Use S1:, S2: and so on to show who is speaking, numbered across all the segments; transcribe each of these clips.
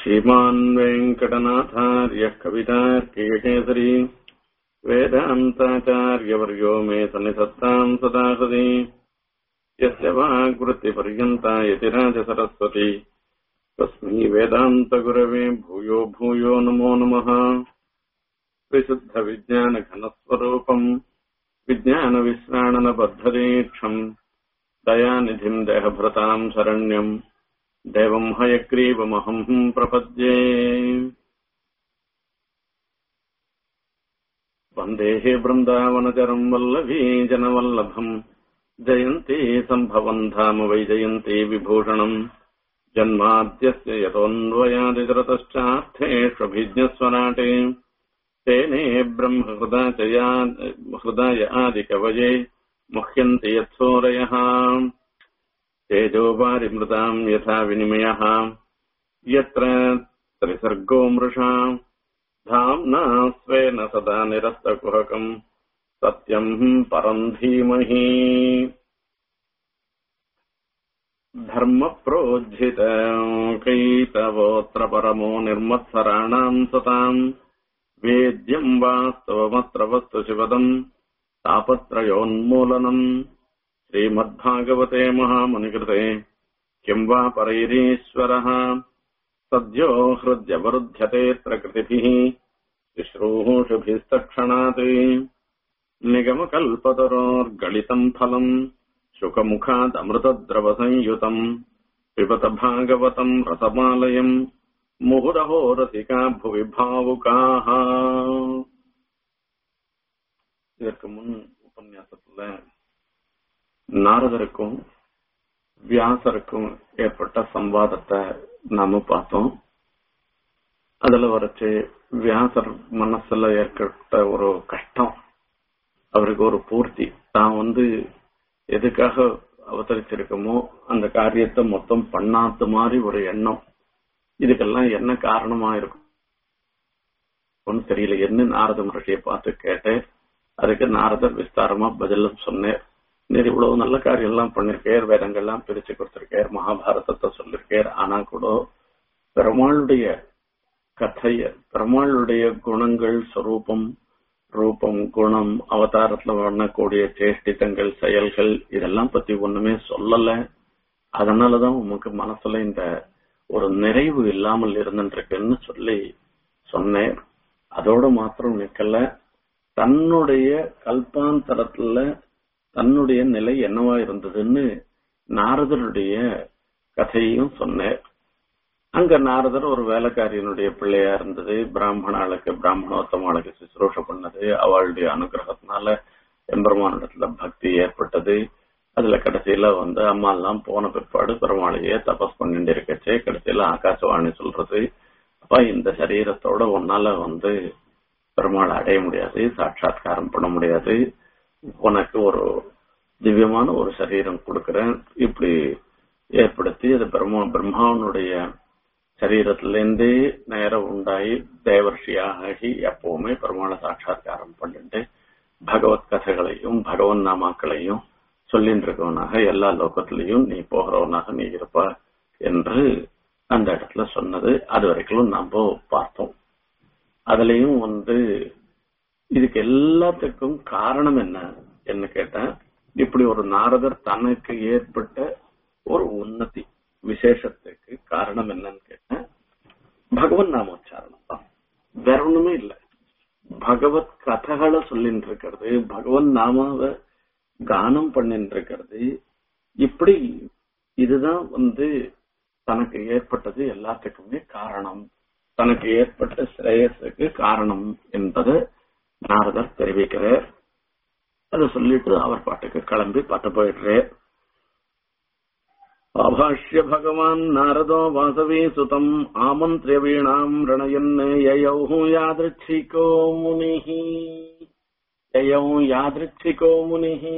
S1: श्रीमान् वेङ्कटनाथार्यः कवितार्कियकेसरी वेदान्ताचार्यवर्यो मे सन्निधत्ताम् सदा हृदि यस्य वाग्वृत्तिपर्यन्ता यतिराजसरस्वती तस्मै वेदान्तगुरवे भूयो भूयो नमो नमः विशुद्धविज्ञानघनस्वरूपम् विज्ञानविश्राणनबद्धदीक्षम् दयानिधिम् देहभृताम् शरण्यम् देवम् हयग्रीवमहम् प्रपद्ये वन्देः बृन्दावनचरम् वल्लभी जनवल्लभम् जयन्ती सम्भवम् धाम वैजयन्ती विभूषणम् जन्माद्यस्य यतोऽन्वयादितरतश्चार्थेष्वभिज्ञस्वराटे तेने ब्रह्महृदाचया हृदाय आदिकवये मुह्यन्ति यत्सोरयः तेजोपारिमृताम् यथा विनिमयः यत्र त्रिसर्गो मृषा धाम्ना स्वेन सदा निरस्तकुहकम् सत्यम् परम् धीमहि धर्मप्रोज्झित कैतवोऽत्र परमो निर्मत्सराणाम् सताम् वेद्यम् वास्तवमत्र वस्तु शिवदम् तापत्रयोन्मूलनम् श्रीमद्भागवते महामुनिकृते किम् वा परैरीश्वरः सद्यो हृद्यवरुध्यतेऽत्र कृतिभिः शुश्रूषुभिस्तक्षणात् निगमकल्पतरोर्गलितम् फलम् शुकमुखादमृतद्रवसंयुतम् पिबत भागवतम् रसमालयम् मुहुरहो रसिका भुवि भावुकाः இதற்கு முன் உபன்யாசத்துல நாரதருக்கும் வியாசருக்கும் ஏற்பட்ட சம்வாதத்தை நாம பார்த்தோம் அதுல வரைச்சு வியாசர் மனசுல ஏற்பட்ட ஒரு கஷ்டம் அவருக்கு ஒரு பூர்த்தி தான் வந்து எதுக்காக அவதரிச்சிருக்கோமோ அந்த காரியத்தை மொத்தம் பண்ணாத மாதிரி ஒரு எண்ணம் இதுக்கெல்லாம் என்ன காரணமா இருக்கும் தெரியல என்ன நாரத மகர்ஷியை பார்த்து கேட்டேன் அதுக்கு நாரதர் விஸ்தாரமா பதிலும் சொன்னேன் நீர் இவ்வளவு நல்ல காரியம் எல்லாம் பண்ணிருக்கேர் வேதங்கள்லாம் பிரிச்சு கொடுத்திருக்கார் மகாபாரதத்தை சொல்லிருக்கார் ஆனா கூட பெருமாளுடைய கதைய பெருமாளுடைய குணங்கள் ஸ்வரூபம் ரூபம் குணம் அவதாரத்துல பண்ணக்கூடிய சேஷ்டித்தங்கள் செயல்கள் இதெல்லாம் பத்தி ஒண்ணுமே சொல்லல அதனாலதான் உமக்கு மனசுல இந்த ஒரு நிறைவு இல்லாமல் இருந்துருக்குன்னு சொல்லி சொன்னேன் அதோட மாத்திரம் நிக்கல தன்னுடைய கல்பாந்தரத்துல தன்னுடைய நிலை என்னவா இருந்ததுன்னு நாரதருடைய கதையையும் சொன்னேன் அங்க நாரதர் ஒரு வேலைக்காரியனுடைய பிள்ளையா இருந்தது பிராமணாளுக்கு பிராமணோத்தமாளுக்கு சுசுரூஷ பண்ணது அவளுடைய அனுகிரகத்தினால எம்பெருமானிடத்துல பக்தி ஏற்பட்டது அதுல கடைசியில வந்து அம்மா எல்லாம் போன பிற்பாடு பெருமாளையே தபஸ் பண்ணிட்டு இருக்கச்சே கடைசியில ஆகாசவாணி சொல்றது அப்ப இந்த சரீரத்தோட ஒன்னால வந்து பெருமாளை அடைய முடியாது சாட்சாத்காரம் பண்ண முடியாது உனக்கு ஒரு திவ்யமான ஒரு சரீரம் கொடுக்கறேன் இப்படி ஏற்படுத்தி அது பிரம்மா பிரம்மாவனுடைய சரீரத்திலேருந்தே நேரம் உண்டாகி தேவர்ஷியாகி எப்பவுமே பெருமாளை சாட்சாத்காரம் பண்ணிட்டு பகவத் கதைகளையும் பகவன் நாமாக்களையும் சொல்லிட்டு இருக்கவனாக எல்லா லோகத்திலையும் நீ போகிறவனாக நீ இருப்ப என்று அந்த இடத்துல சொன்னது அது வரைக்கும் நம்ம பார்த்தோம் அதுலயும் வந்து இதுக்கு எல்லாத்துக்கும் காரணம் என்ன என்ன கேட்டா இப்படி ஒரு நாரதர் தனக்கு ஏற்பட்ட ஒரு உன்னதி விசேஷத்துக்கு காரணம் என்னன்னு கேட்டா பகவன் நாமோச்சாரணம் தான் வேற ஒண்ணுமே இல்லை பகவத் கதைகளை சொல்லிட்டு இருக்கிறது பகவன் நாமாவை கானம் பண்ணிட்டு இருக்கிறது இப்படி இதுதான் வந்து தனக்கு ஏற்பட்டது எல்லாத்துக்குமே காரணம் தனக்கு ஏற்பட்ட ஸ்ரேயஸுக்கு காரணம் என்பதை நாரதர் தெரிவிக்கிறார் அதை சொல்லிட்டு அவர் பாட்டுக்கு கிளம்பி பத்த போயிடுறார் அபாஷ்ய பகவான் நாரதோ வாசவி சுதம் ஆமந்திரிய வீணாம் ரணயன் யயௌ யாதிருச்சிகோ முனிஹி யயௌ யாதிருச்சிகோ முனிஹி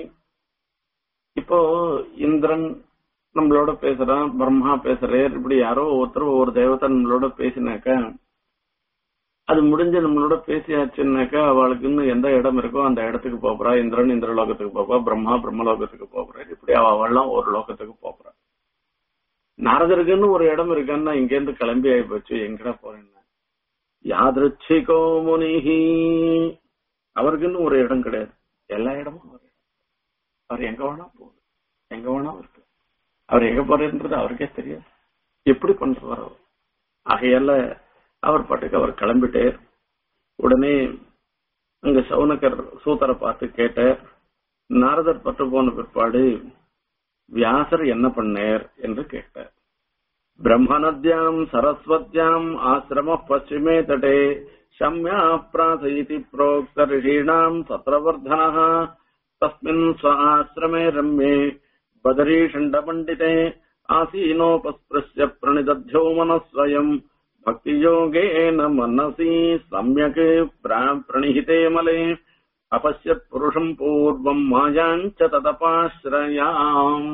S1: இப்போ இந்திரன் நம்மளோட பேசுறான் பிரம்மா பேசுறார் இப்படி யாரோ ஒருத்தர் ஒவ்வொரு தேவதை நம்மளோட பேசினாக்கா அது முடிஞ்சு நம்மளோட பேசியாச்சுன்னாக்கா அவளுக்கு இன்னும் எந்த இடம் இருக்கோ அந்த இடத்துக்கு போறா இந்திரன் இந்திர லோகத்துக்கு போப்பா பிரம்மா பிரம்ம லோகத்துக்கு போறா இப்படி அவெல்லாம் ஒரு லோகத்துக்கு போறா நாரதருக்குன்னு ஒரு இடம் இருக்கான்னா இங்க இருந்து கிளம்பி ஆகி போச்சு எங்கடா போறேன்னா யாதிருச்சிகோ முனிஹி அவருக்குன்னு ஒரு இடம் கிடையாது எல்லா இடமும் ஒரு இடம் அவர் எங்க வேணா போகுது எங்க வேணா இருக்கு அவர் எங்க போறேன்றது அவருக்கே தெரியாது எப்படி பண்றாரு அவர் ஆகையால அவர் பாட்டுக்கு அவர் கிளம்பிட்டே உடனே அங்க சவுனக்கர் சூத்தரை பார்த்து கேட்ட நாரதர் பட்டு போன பிற்பாடு வியாசர் என்ன பண்ணேர் என்று கேட்டார் பிரம்மநத்யாம் சரஸ்வத்யாம் ஆசிரம பশ্চিமே தடே शम्या प्रासयति प्रोक्त ऋषीणाम् सत्रवर्धनः तस्मिन् स्व आश्रमे रम्ये बदरीषण्डपण्डिते आसीनोपस्पृश्य प्रणिदध्यो मनः स्वयम् भक्तियोगेन मनसि सम्यक् प्रा- प्रणिहिते मले अपश्यत् पुरुषम् पूर्वम् मायाम् च तदपाश्रयाम्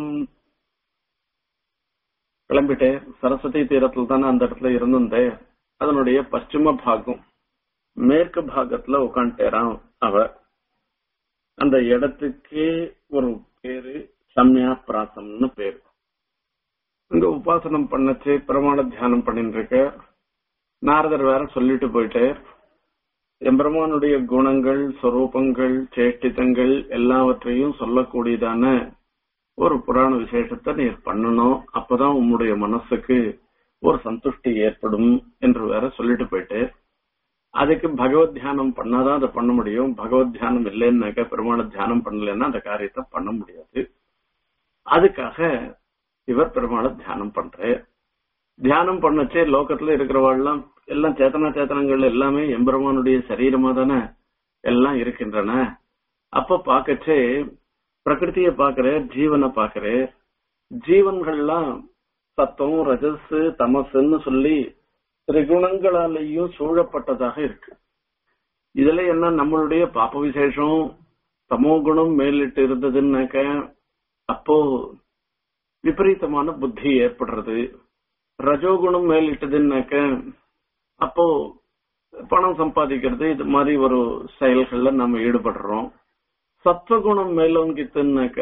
S1: கிளம்பிட்டேன் சரஸ்வதி தீரத்துல தானே அந்த இடத்துல இருந்திருந்தேன் அதனுடைய பশ্চিம பாகம் மேற்கு பாகத்துல உட்காந்துட்டேரான் அவ அந்த இடத்துக்கு ஒரு பேரு சம்யா பிராசம்னு பேரு இங்க உபாசனம் பண்ணச்சு பிரமாண தியானம் பண்ணிட்டு இருக்க நாரதர் வேற சொல்லிட்டு போயிட்டு எம்பெருமானுடைய குணங்கள் சொரூபங்கள் சேஷ்டிதங்கள் எல்லாவற்றையும் சொல்லக்கூடியதான ஒரு புராண விசேஷத்தை நீர் பண்ணணும் அப்பதான் உம்முடைய மனசுக்கு ஒரு சந்துஷ்டி ஏற்படும் என்று வேற சொல்லிட்டு போயிட்டு அதுக்கு பகவத் தியானம் பண்ணாதான் அதை பண்ண முடியும் பகவத் தியானம் இல்லைன்னாக்க பெருமாள தியானம் பண்ணலைன்னா அந்த காரியத்தை பண்ண முடியாது அதுக்காக இவர் பெருமாளை தியானம் பண்றார் தியானம் பண்ணச்சே லோகத்துல இருக்கிறவாள்லாம் எல்லாம் சேத்தனா சேத்தனங்கள் எல்லாமே எம்பெருமானுடைய சரீரமா தானே எல்லாம் இருக்கின்றன அப்ப பாக்கச்சே பிரகிருதிய பாக்குற ஜீவனை பாக்குற ஜீவன்கள்லாம் சத்தம் ரஜஸ் தமசுன்னு சொல்லி திரிகுணங்களாலேயும் சூழப்பட்டதாக இருக்கு இதுல என்ன நம்மளுடைய பாப்ப விசேஷம் தமோ குணம் மேலிட்டு இருந்ததுன்னாக்க அப்போ விபரீதமான புத்தி ஏற்படுறது ரஜோகுணம் மேலிட்டதுன்னாக்க அப்போ பணம் சம்பாதிக்கிறது இது மாதிரி ஒரு செயல்கள்ல நம்ம ஈடுபடுறோம் சத்வகுணம் மேலோங்கித்துனாக்க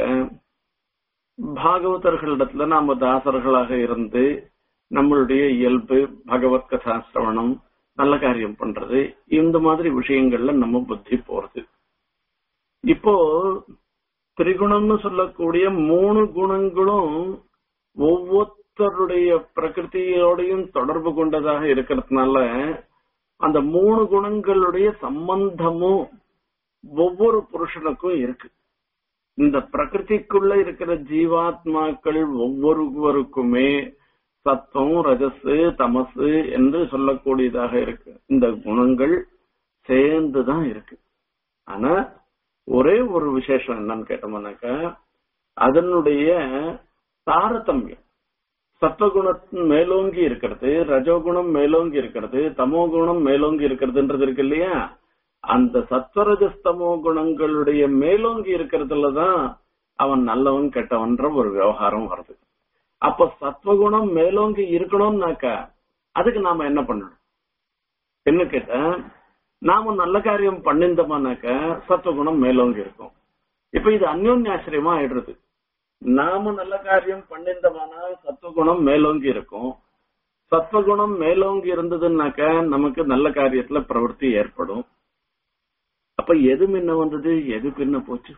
S1: பாகவதர்களிடத்துல நாம தாசர்களாக இருந்து நம்மளுடைய இயல்பு பகவத் கதா சிரவணம் நல்ல காரியம் பண்றது இந்த மாதிரி விஷயங்கள்ல நம்ம புத்தி போறது இப்போ திரிகுணம்னு சொல்லக்கூடிய மூணு குணங்களும் ஒவ்வொருத்தருடைய பிரகிருதியோடையும் தொடர்பு கொண்டதாக இருக்கிறதுனால அந்த மூணு குணங்களுடைய சம்பந்தமும் ஒவ்வொரு புருஷனுக்கும் இருக்கு இந்த பிரகிருதிக்குள்ள இருக்கிற ஜீவாத்மாக்கள் ஒவ்வொருவருக்குமே சத்தம் ரஜசு தமசு என்று சொல்லக்கூடியதாக இருக்கு இந்த குணங்கள் சேர்ந்துதான் இருக்கு ஆனா ஒரே ஒரு விசேஷம் என்னன்னு கேட்டோம்னாக்க அதனுடைய தாரதமியம் சத்வகுணத்தின் மேலோங்கி இருக்கிறது ரஜோகுணம் மேலோங்கி இருக்கிறது தமோ குணம் மேலோங்கி இருக்கிறதுன்றது இருக்கு இல்லையா அந்த சத்வரஜஸ்தமோ குணங்களுடைய மேலோங்கி இருக்கிறதுலதான் அவன் நல்லவன் கெட்டவன்ற ஒரு விவகாரம் வருது அப்ப சத்வகுணம் மேலோங்கி இருக்கணும்னாக்கா அதுக்கு நாம என்ன பண்ணணும் என்ன கேட்ட நாம நல்ல காரியம் பண்ணிருந்தோமானாக்க சத்வகுணம் மேலோங்கி இருக்கும் இப்ப இது அந்யோன்யாசிரியமா ஆயிடுறது நாம நல்ல காரியம் பண்ணிருந்தோமானா சத்வகுணம் மேலோங்கி இருக்கும் சத்வகுணம் மேலோங்கி இருந்ததுன்னாக்க நமக்கு நல்ல காரியத்துல பிரவൃத்தி ஏற்படும் அப்ப எது முன்ன வந்தது எது பின்ன போச்சு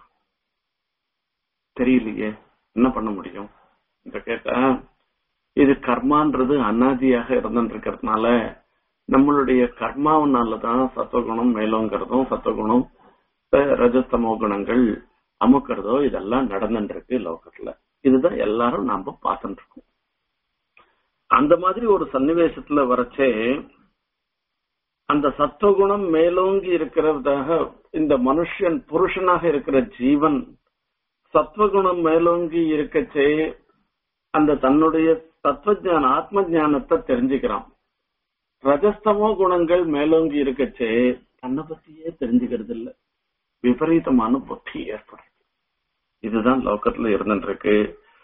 S1: தெரியலையே என்ன பண்ண முடியும் இந்த கேட்டா இது கர்மான்றது அனாதியாக இருந்துட்டு இருக்கிறதுனால நம்மளுடைய கர்மாவனாலதான் சத்துவகுணம் மேலோங்கிறதும் சத்துவகுணம் அஹ், ரஜஸ்தமோ குணங்கள் அமுக்கிறதோ இதெல்லாம் நடந்துட்டு இருக்கு லோகத்துல இதுதான் எல்லாரும் நாம பார்த்துட்டு இருக்கோம் அந்த மாதிரி ஒரு சன்னிவேசத்துல வரச்சே அந்த சத்துவகுணம் மேலோங்கி இருக்கிறதாக இந்த மனுஷன் புருஷனாக இருக்கிற ஜீவன் சத்வகுணம் மேலோங்கி இருக்கச்சே அந்த தன்னுடைய தத்துவஞான ஆத்ம ஞானத்தை தெரிஞ்சுக்கிறான் ரஜஸ்தமோ குணங்கள் மேலோங்கி இருக்கச்சே தன்னை பத்தியே தெரிஞ்சுக்கிறது இல்ல விபரீதமான புத்தி ஏற்படுறது இதுதான் லோகத்துல இருந்துட்டு இருக்கு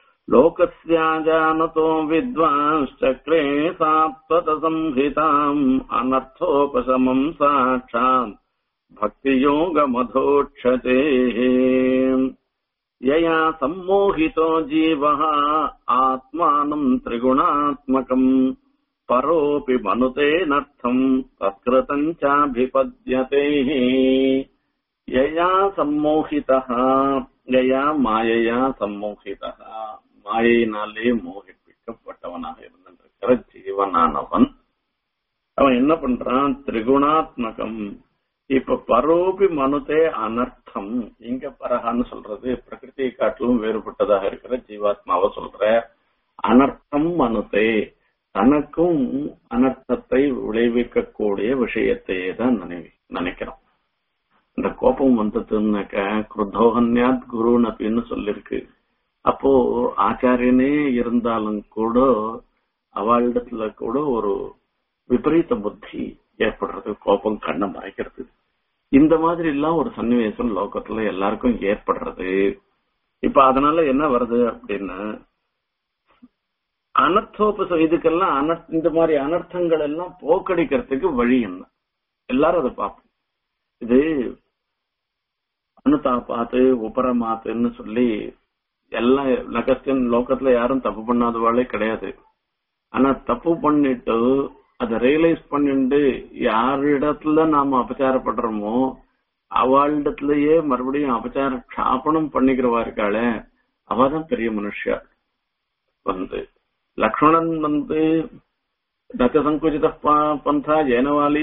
S1: லோகஸ்யாஜானதோ வித்வான்ஸ்சக்ரே சாத்வத சம்ஹிதாம் அனர்த்தோபசமம் சாட்சாத் பக்தி யோக மதோட்சதே यया सम्मोहितो जीवः आत्मानम् त्रिगुणात्मकम् परोऽपि मनुतेनर्थम् तत्कृतम् चाभिपद्यते यया सम्मोहितः यया மாயையா சம்மோகிதः மாயையினாலே மோகிப்பிக்கப்பட்டவனாக இருந்திருக்கிற ஜீவனானவன் அவன் என்ன பண்றான் திரிகுணாத்மகம் இப்ப பரோபி மனுதே அனர்த்தம் இங்க பரகான்னு சொல்றது பிரகிருதியை காட்டிலும் வேறுபட்டதாக இருக்கிற ஜீவாத்மாவை சொல்ற அனர்த்தம் மனுதே தனக்கும் அனர்த்தத்தை விளைவிக்கக்கூடிய விஷயத்தையே தான் நினைவி நினைக்கிறோம் இந்த கோபம் வந்ததுன்னாக்க குருதோகன்யாத் குருன் அப்படின்னு சொல்லிருக்கு அப்போ ஆச்சாரியனே இருந்தாலும் கூட அவளிடத்துல கூட ஒரு விபரீத புத்தி ஏற்படுறது கோபம் கண்ணை மறைக்கிறது இந்த மாதிரி எல்லாம் ஒரு சன்னிவேசம் லோகத்துல எல்லாருக்கும் ஏற்படுறது இப்ப அதனால என்ன வருது அப்படின்னா அனர்த்தோபசம் இதுக்கெல்லாம் அனர் இந்த மாதிரி அனர்த்தங்கள் எல்லாம் போக்கடிக்கிறதுக்கு வழி என்ன எல்லாரும் அதை பார்ப்போம் இது அனுதாபாத்து உபரமாத்துன்னு சொல்லி எல்லாம் நகஸ்டின் லோகத்துல யாரும் தப்பு பண்ணாதவாளே கிடையாது ஆனா தப்பு பண்ணிட்டு அதை ரியலைஸ் பண்ணிட்டு யாரிடத்துல நாம அபச்சாரப்படுறோமோ அவளிடத்திலேயே மறுபடியும் அபச்சார க்ஷாபனம் பண்ணிக்கிறவா இருக்காளே அவதான் பெரிய மனுஷா வந்து லக்ஷ்மணன் வந்து நச்ச சங்குச்சித பந்தா ஜெயனவாலி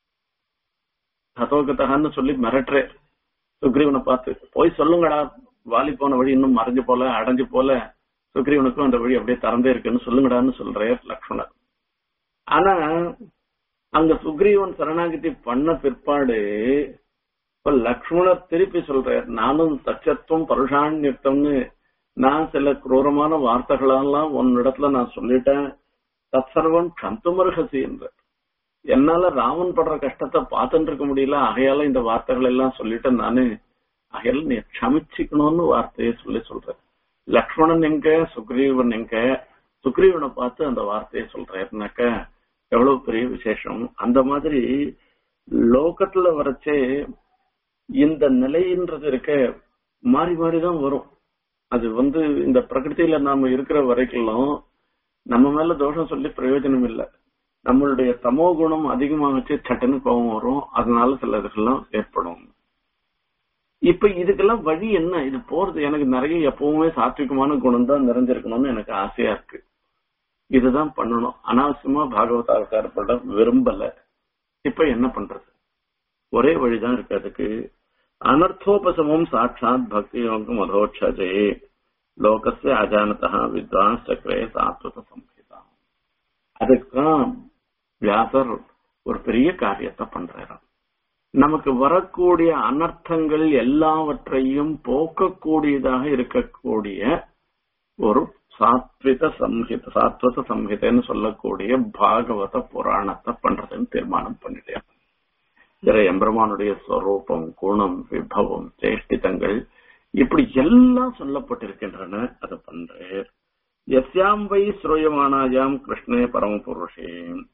S1: ஹதோகத்தகான்னு சொல்லி மிரட்டுற சுக்ரீவனை பார்த்து போய் சொல்லுங்கடா வாலி போன வழி இன்னும் மறைஞ்சு போல அடைஞ்சு போல சுக்ரீவனுக்கும் அந்த வழி அப்படியே திறந்தே இருக்குன்னு சொல்லுங்கடான்னு சொல்றே லக்ஷ்மணர் ஆனா அங்க சுக்ரீவன் சரணாகதி பண்ண பிற்பாடு இப்ப லக்ஷ்மணர் திருப்பி சொல்றார் நானும் தச்சத்துவம் பருஷான்யத்தம்னு நான் சில குரூரமான வார்த்தைகளெல்லாம் உன்னிடத்துல நான் சொல்லிட்டேன் தற்சர்வன் கந்துமர்ஹசி என்ற என்னால ராமன் படுற கஷ்டத்தை பார்த்துட்டு இருக்க முடியல ஆகையால இந்த வார்த்தைகள் எல்லாம் சொல்லிட்டேன் நானு ஆகையால நீ க்ஷமிச்சுக்கணும்னு வார்த்தையை சொல்லி சொல்றேன் லக்ஷ்மணன் எங்க சுக்ரீவன் எங்க சுக்ரீவனை பார்த்து அந்த வார்த்தையை சொல்றாருனாக்க எவ்வளவு பெரிய விசேஷம் அந்த மாதிரி லோகத்துல வரைச்சே இந்த நிலைன்றது இருக்க மாறி மாறிதான் வரும் அது வந்து இந்த பிரகிருதியில நாம இருக்கிற வரைக்கும் நம்ம மேல தோஷம் சொல்லி பிரயோஜனம் இல்லை நம்மளுடைய தமோ குணம் அதிகமாகச்சு சட்டுன்னு கோபம் வரும் அதனால சில இதுக்கெல்லாம் ஏற்படும் இப்ப இதுக்கெல்லாம் வழி என்ன இது போறது எனக்கு நிறைய எப்பவுமே சாத்விகமான குணம் தான் நிறைஞ்சிருக்கணும்னு எனக்கு ஆசையா இருக்கு இதுதான் பண்ணணும் அனாவசியமா பாகவத அவதாரப்பட விரும்பல இப்ப என்ன பண்றது ஒரே வழிதான் இருக்கு அதுக்கு அனர்த்தோபசமம் சாட்சாத் பக்தி யோகம் மதோட்சஜே லோகஸ்ய அஜானதா வித்வான் சக்கரே சாத்வத சம்ஹிதா அதுக்குதான் வியாசர் ஒரு பெரிய காரியத்தை பண்றாராம் நமக்கு வரக்கூடிய அனர்த்தங்கள் எல்லாவற்றையும் போக்கக்கூடியதாக இருக்கக்கூடிய ஒரு சாத்வித சம்ஹித சாத்வத சம்ஹிதைன்னு சொல்லக்கூடிய பாகவத புராணத்தை பண்றதுன்னு தீர்மானம் பண்ணிட்டேன் இதுல எம்பெருமானுடைய ஸ்வரூபம் குணம் விபவம் சேஷ்டிதங்கள் இப்படி எல்லாம் சொல்லப்பட்டிருக்கின்றன அதை பண்றேன் எஸ்யாம் வை ஸ்ரூயமானாயாம் கிருஷ்ணே பரமபுருஷே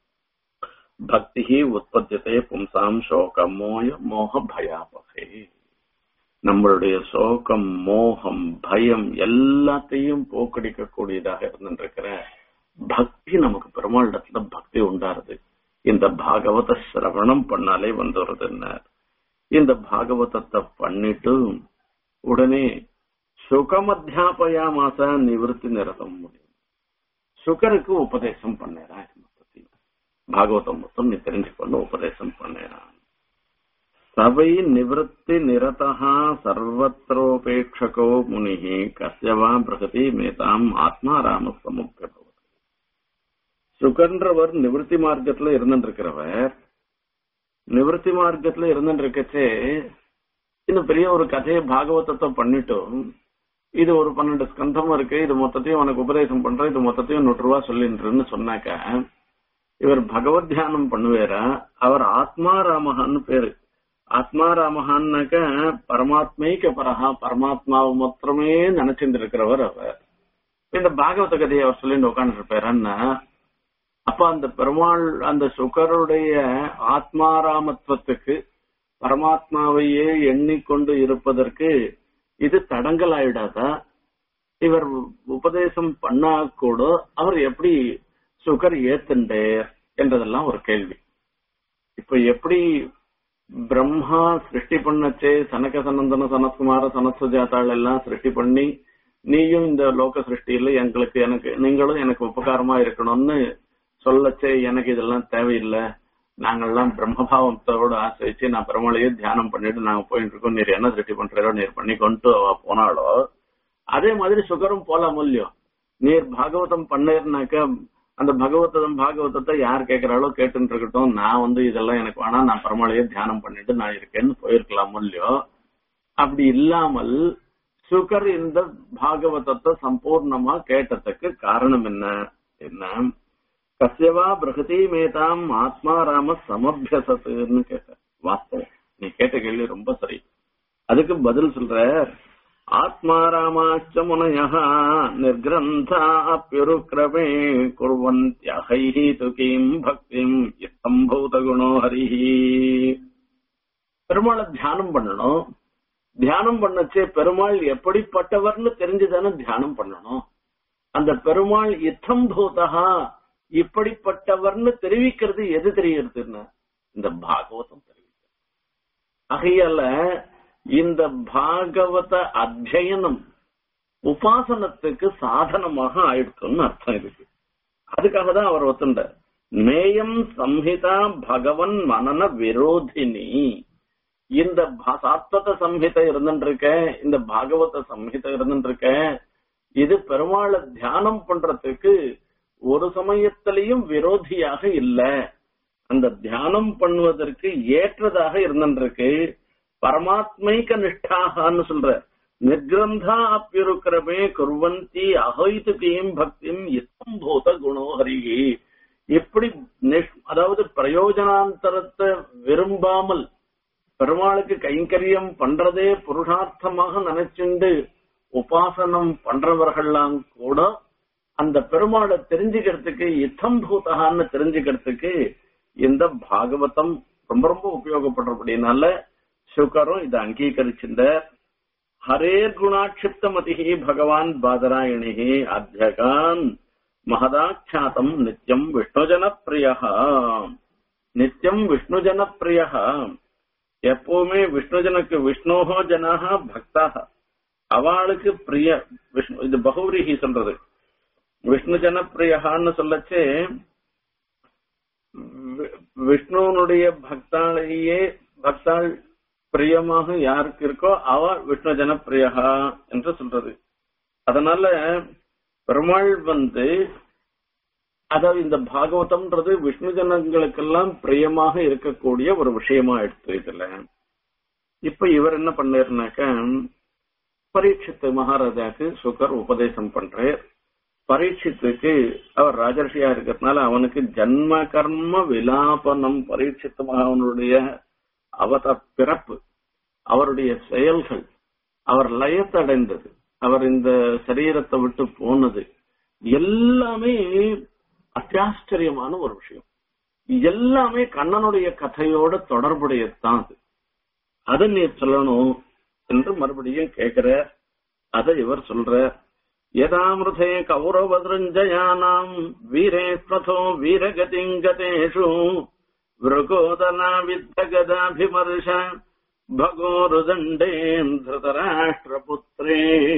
S1: பக்தி உற்பத்தியத்தை பும்சாம் சோகம் மோய மோக பயாபகே நம்மளுடைய சோகம் மோகம் பயம் எல்லாத்தையும் போக்கடிக்க கூடியதாக இருந்திருக்கிற பக்தி நமக்கு பெருமாளிடத்துல பக்தி உண்டாருது இந்த பாகவத சிரவணம் பண்ணாலே வந்துடுறது என்ன இந்த பாகவதத்தை பண்ணிட்டு உடனே சுகமத்தியாபயா மாச நிவர்த்தி நிரதம் முடியும் சுகருக்கு உபதேசம் பண்ணேறான் இது மொத்தத்தையும் பாகவதம் மொத்தம் நீ தெரிஞ்சுக்கொண்டு உபதேசம் பண்ணேறான் சபை நிவத்தி நிரதா சர்வத்திரோபேட்சகோ முனி கசியவா பிரகதி மேதாம் ஆத்மாராம சமுப்பியபவ சுகன்றவர் நிவர்த்தி மார்க்கத்துல இருந்துருக்கிறவர் நிவர்த்தி மார்க்கத்துல இருந்துருக்கச்சே இன்னும் பெரிய ஒரு கதையை பாகவதத்தை பண்ணிட்டோம் இது ஒரு பன்னெண்டு ஸ்கந்தம் இருக்கு இது மொத்தத்தையும் உனக்கு உபதேசம் பண்ற இது மொத்தத்தையும் நூறு ரூபா சொல்லின்றன்னு சொன்னாக்க இவர் பகவத் தியானம் பண்ணுவேரா அவர் ஆத்மாராமகான்னு பேரு ஆத்மாராமகான்னாக்க பரமாத்மைக்க பரஹா பரமாத்மாவை மாத்திரமே நினைச்சிட்டு இருக்கிறவர் அவர் இந்த பாகவத கதையை அவர் சொல்லிட்டு உட்காந்து இருப்பாருன்னா அப்ப அந்த பெருமாள் அந்த சுகருடைய ஆத்மாராமத்துவத்துக்கு பரமாத்மாவையே எண்ணிக்கொண்டு இருப்பதற்கு இது தடங்கல் ஆயிடாதா இவர் உபதேசம் பண்ணா கூட அவர் எப்படி சுகர் ஏத்துண்டேர் என்றதெல்லாம் ஒரு கேள்வி இப்ப எப்படி பிரம்மா சிருஷ்டி பண்ணச்சே சனக சனந்தன சனத்குமார சனத்சுஜாதாள் எல்லாம் சிருஷ்டி பண்ணி நீயும் இந்த லோக சிருஷ்டியில எங்களுக்கு எனக்கு நீங்களும் எனக்கு உபகாரமா இருக்கணும்னு சொல்லச்சே எனக்கு இதெல்லாம் தேவையில்லை நாங்கெல்லாம் பிரம்மபாவத்தோட ஆசிரிச்சு நான் பெருமாளையே தியானம் பண்ணிட்டு நாங்க போயிட்டு இருக்கோம் நீர் என்ன சிருஷ்டி பண்றீரோ நீர் பண்ணி கொண்டு அவ போனாலோ அதே மாதிரி சுகரும் போலாம் இல்லையோ நீர் பாகவதம் பண்ணேர்னாக்க அந்த பகவதம் பாகவதத்தை யார் கேட்கிறாளோ கேட்டுட்டு இருக்கட்டும் நான் வந்து இதெல்லாம் எனக்கு வேணாம் நான் பெருமாளையே தியானம் பண்ணிட்டு நான் இருக்கேன்னு போயிருக்கலாம் இல்லையோ அப்படி இல்லாமல் சுகர் இந்த பாகவதத்தை சம்பூர்ணமா கேட்டதுக்கு காரணம் என்ன என்ன கசியவா பிரகதி மேதாம் ஆத்மாராம சமபியசத்துன்னு கேட்ட வாஸ்தவம் நீ கேட்ட கேள்வி ரொம்ப சரி அதுக்கு பதில் சொல்ற ஆத்மாராமாச்ச முனய நிர்கிரந்தாப்யுருக்கிரமே குர்வந்தியகைः து கிம் பக்திம் இத்தம்பூத குணோ ஹரிஹி பெருமாளை தியானம் பண்ணணும் தியானம் பண்ணச்சே பெருமாள் எப்படிப்பட்டவர்னு தெரிஞ்சுதானே தியானம் பண்ணணும் அந்த பெருமாள் இத்தம் பூதகா இப்படிப்பட்டவர்னு தெரிவிக்கிறது எது தெரியுதுன்னா இந்த பாகவதம் தெரிவிக்கிறது ஆகையால இந்த பாகவத அத்தியனம் உபாசனத்துக்கு சாதனமாக ஆயிடுச்சுன்னு அர்த்தம் இருக்கு அதுக்காக தான் அவர் ஒத்துண்ட நேயம் சம்ஹிதா பகவன் மனன விரோதினி இந்த சாத்வத சம்ஹிதை இருந்துருக்க இந்த பாகவத சம்ஹிதை இருந்துருக்க இது பெருமாளை தியானம் பண்றதுக்கு ஒரு சமயத்திலையும் விரோதியாக இல்ல அந்த தியானம் பண்ணுவதற்கு ஏற்றதாக இருந்துருக்கு பரமாத்மைக்க நிஷ்டாகான்னு சொல்ற நிர்கிரந்தா அப்பிருக்கிறமே குர்வந்தி அஹைத்துகையும் பக்தியும் இத்தம் பூத குணோஹரிகி எப்படி அதாவது பிரயோஜனாந்தரத்தை விரும்பாமல் பெருமாளுக்கு கைங்கரியம் பண்றதே புருஷார்த்தமாக நினைச்சுண்டு உபாசனம் பண்றவர்கள்லாம் கூட அந்த பெருமாளை தெரிஞ்சுக்கிறதுக்கு இத்தம் பூதகான்னு தெரிஞ்சுக்கிறதுக்கு இந்த பாகவதம் ரொம்ப ரொம்ப உபயோகப்படுறபடினால சுகரும் இதை அங்கீகரிச்சிருந்த ஹரேர் குணாட்சிப்த மதிஹி பகவான் பாதராயணிஹி அத்தியகான் மகதாட்சாத்தம் நித்தியம் விஷ்ணுஜன பிரியா நித்தியம் விஷ்ணுஜன பிரியா எப்பவுமே விஷ்ணுஜனுக்கு விஷ்ணோகோ ஜனாக பக்தாக அவளுக்கு பிரிய விஷ்ணு இது பகௌரிஹி சொல்றது விஷ்ணு ஜனப்பிரியான்னு சொல்லச்சே விஷ்ணுவனுடைய பக்தாளையே பக்தாள் பிரியமாக யாருக்கு இருக்கோ அவ விஷ்ணு ஜனப்பிரியா என்று சொல்றது அதனால பெருமாள் வந்து அதாவது இந்த பாகவதம்ன்றது விஷ்ணு ஜனங்களுக்கெல்லாம் பிரியமாக இருக்கக்கூடிய ஒரு விஷயமா எடுத்து இதுல இப்ப இவர் என்ன பண்ணாருனாக்க பரீட்சித்து மகாராஜாக்கு சுகர் உபதேசம் பண்றார் பரீட்சித்துக்கு அவர் ராஜர்ஷியா இருக்கிறதுனால அவனுக்கு ஜன்ம கர்ம விலாபனம் பரீட்சித்து மகாவனுடைய அவத பிறப்பு அவருடைய செயல்கள் அவர் லயத்தடைந்தது அவர் இந்த சரீரத்தை விட்டு போனது எல்லாமே அத்தியாச்சரியமான ஒரு விஷயம் எல்லாமே கண்ணனுடைய கதையோட தொடர்புடையதுதான் அது அதை நீ சொல்லணும் என்று மறுபடியும் கேட்கிற அதை இவர் சொல்ற யதாமிருதே கௌரவதிருஞ்சயானாம் வீரேஸ்வதோ வீரகதிங்கதேஷு விருகோதனா வித்தகதாபிமர்ஷ பகோருதண்டேன் திருதராஷ்டிரபுத்திரே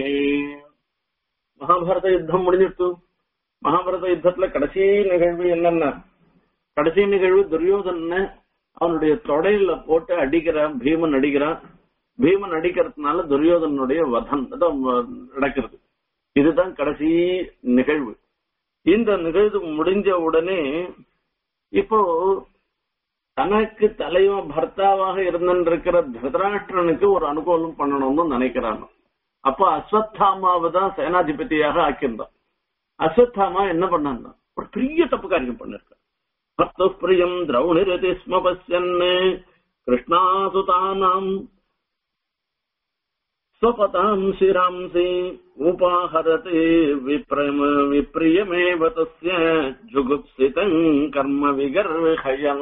S1: மகாபாரத யுத்தம் முடிஞ்சிட்டு மகாபாரத யுத்தத்துல கடைசி நிகழ்வு என்னன்னா கடைசி நிகழ்வு துரியோதன அவனுடைய தொடையில போட்டு அடிக்கிறான் பீமன் அடிக்கிறான் பீமன் அடிக்கிறதுனால துரியோதனுடைய வதம் நடக்கிறது இதுதான் கடைசி நிகழ்வு இந்த நிகழ்வு முடிஞ்ச உடனே இப்போ தனக்கு தலைவன் பர்த்தாவாக இருந்திருக்கிற திருதராஷ்டிரனுக்கு ஒரு அனுகூலம் பண்ணணும்னு நினைக்கிறான் அப்ப அஸ்வத்தாமாவை தான் சேனாதிபதியாக ஆக்கியிருந்தான் அஸ்வத்தாமா என்ன பண்ணான் ஒரு பெரிய தப்பு காரியம் பண்ணிருக்க பத்து பிரியம் திரௌணிரதி ஸ்ம பசியன் கிருஷ்ணாசுதானாம் स्वपताम् शिरांसि उपाहरते विप्रम विप्रियमेव तस्य जुगुप्सितम् कर्म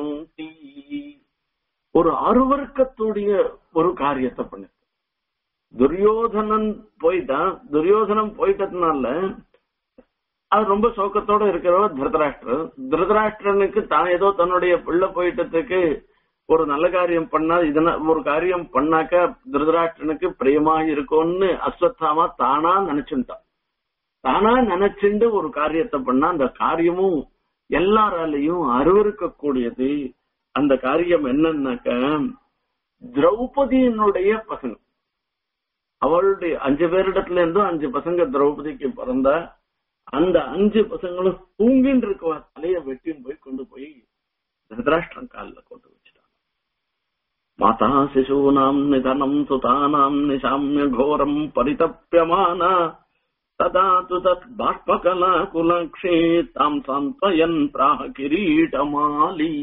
S1: விகர்ஹயந்தி ஒரு அருவர்க்கத்துடைய ஒரு காரியத்தை பண்ணிருக்க துரியோதனன் போயிட்டான் துரியோதனன் போயிட்டதுனால அது ரொம்ப சோக்கத்தோட இருக்கிறவர் திருதராஷ்டிரன் திருதராஷ்டிரனுக்கு தான் ஏதோ தன்னுடைய பிள்ளை போயிட்டதுக்கு ஒரு நல்ல காரியம் பண்ணா இதன ஒரு காரியம் பண்ணாக்க திருதராஷ்டிரனுக்கு பிரியமா இருக்கும்னு அஸ்வத்தாமா தானா நினைச்சுட்டான் தானா நினைச்சுண்டு ஒரு காரியத்தை பண்ணா அந்த காரியமும் எல்லாராலையும் அருவருக்கக்கூடியது அந்த காரியம் என்னன்னாக்க திரௌபதியினுடைய பசங்க அவளுடைய அஞ்சு பேரிடத்துல இருந்தும் அஞ்சு பசங்க திரௌபதிக்கு பிறந்தா அந்த அஞ்சு பசங்களும் தூங்கின்னு இருக்கவா தலைய வெட்டியும் போய் கொண்டு போய் திருதராஷ்டிரம் காலில் கொண்டு வச்சுட்டாங்க மாதா சிசூனாம் நிதனம் சுதானாம் நிசாமிய கோரம் பரிதப்பியமானா ததா து தத் பாஷ்பகலா குலக்ஷே தாம் சாந்தயன் பிராக கிரீடமாலி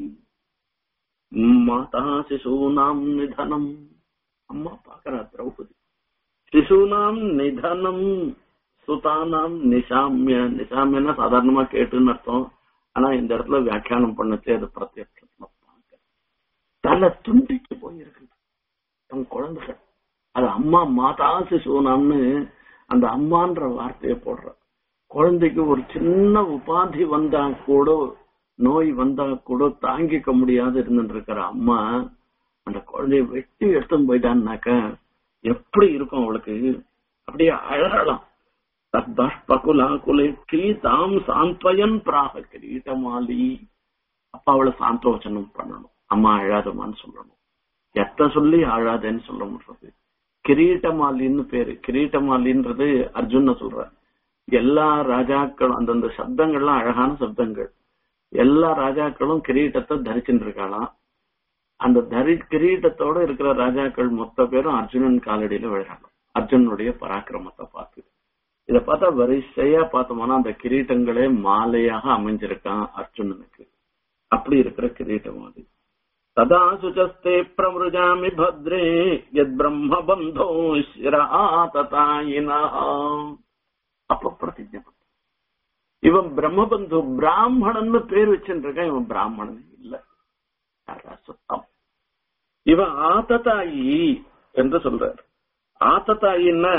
S1: மாதா சிசூனாம் நிதனம் அம்மா பாக்குறா திரௌபதி சிசுனாம் நிதனம் சுதானாம் நிசாமிய நிசாமியன்னா சாதாரணமா கேட்டுன்னு அர்த்தம் ஆனா இந்த இடத்துல வியாக்கியானம் பண்ணச்சே அது பிரத்யட்சமா பார்க்க தலை துண்டிக்கு போயிருக்குது தன் குழந்தைகள் அது அம்மா மாதா சிசுனாம்னு அந்த அம்மான்ற வார்த்தையை போடுற குழந்தைக்கு ஒரு சின்ன உபாதி வந்தா கூட நோய் வந்தா கூட தாங்கிக்க முடியாது இருந்துட்டு இருக்கிற அம்மா அந்த குழந்தைய வெட்டி எடுத்துன்னு போயிட்டான்னாக்க எப்படி இருக்கும் அவளுக்கு அப்படியே அழகலாம் பகுலா குலேட்சி தாம் சாந்தயன் பிராக கிரீட்டமாலி அப்பா அவளை சாந்தோச்சனம் பண்ணணும் அம்மா அழாதமான்னு சொல்லணும் எத்த சொல்லி அழாதேன்னு சொல்ல முடியாது கிரீட்டமாலின்னு பேரு கிரீட்டமாலின்றது அர்ஜுன சொல்ற எல்லா ராஜாக்களும் அந்தந்த சப்தங்கள்லாம் அழகான சப்தங்கள் எல்லா ராஜாக்களும் கிரீட்டத்தை தரிச்சுட்டு இருக்காளாம் அந்த தரி கிரீட்டத்தோட இருக்கிற ராஜாக்கள் மொத்த பேரும் அர்ஜுனன் காலடியில விளையாடும் அர்ஜுனுடைய பராக்கிரமத்தை பார்த்து இத பார்த்தா வரிசையா பார்த்தோம்னா அந்த கிரீட்டங்களே மாலையாக அமைஞ்சிருக்கான் அர்ஜுனனுக்கு அப்படி இருக்கிற கிரீட்டம் அது ததா சுச்சஸ்தே பிரமிருஜாமி பத்ரே எத் பிரம்ம பந்தோ ததாயினா அப்ப பிரதிஜை பண்ண இவன் பிரம்மபந்து பிராமணன்னு பேர் வச்சுருக்கான் இவன் பிராமணன் இல்ல சுத்தம் இவன் ஆத்ததாயி என்று சொல்றார் ஆத்ததாயின்னா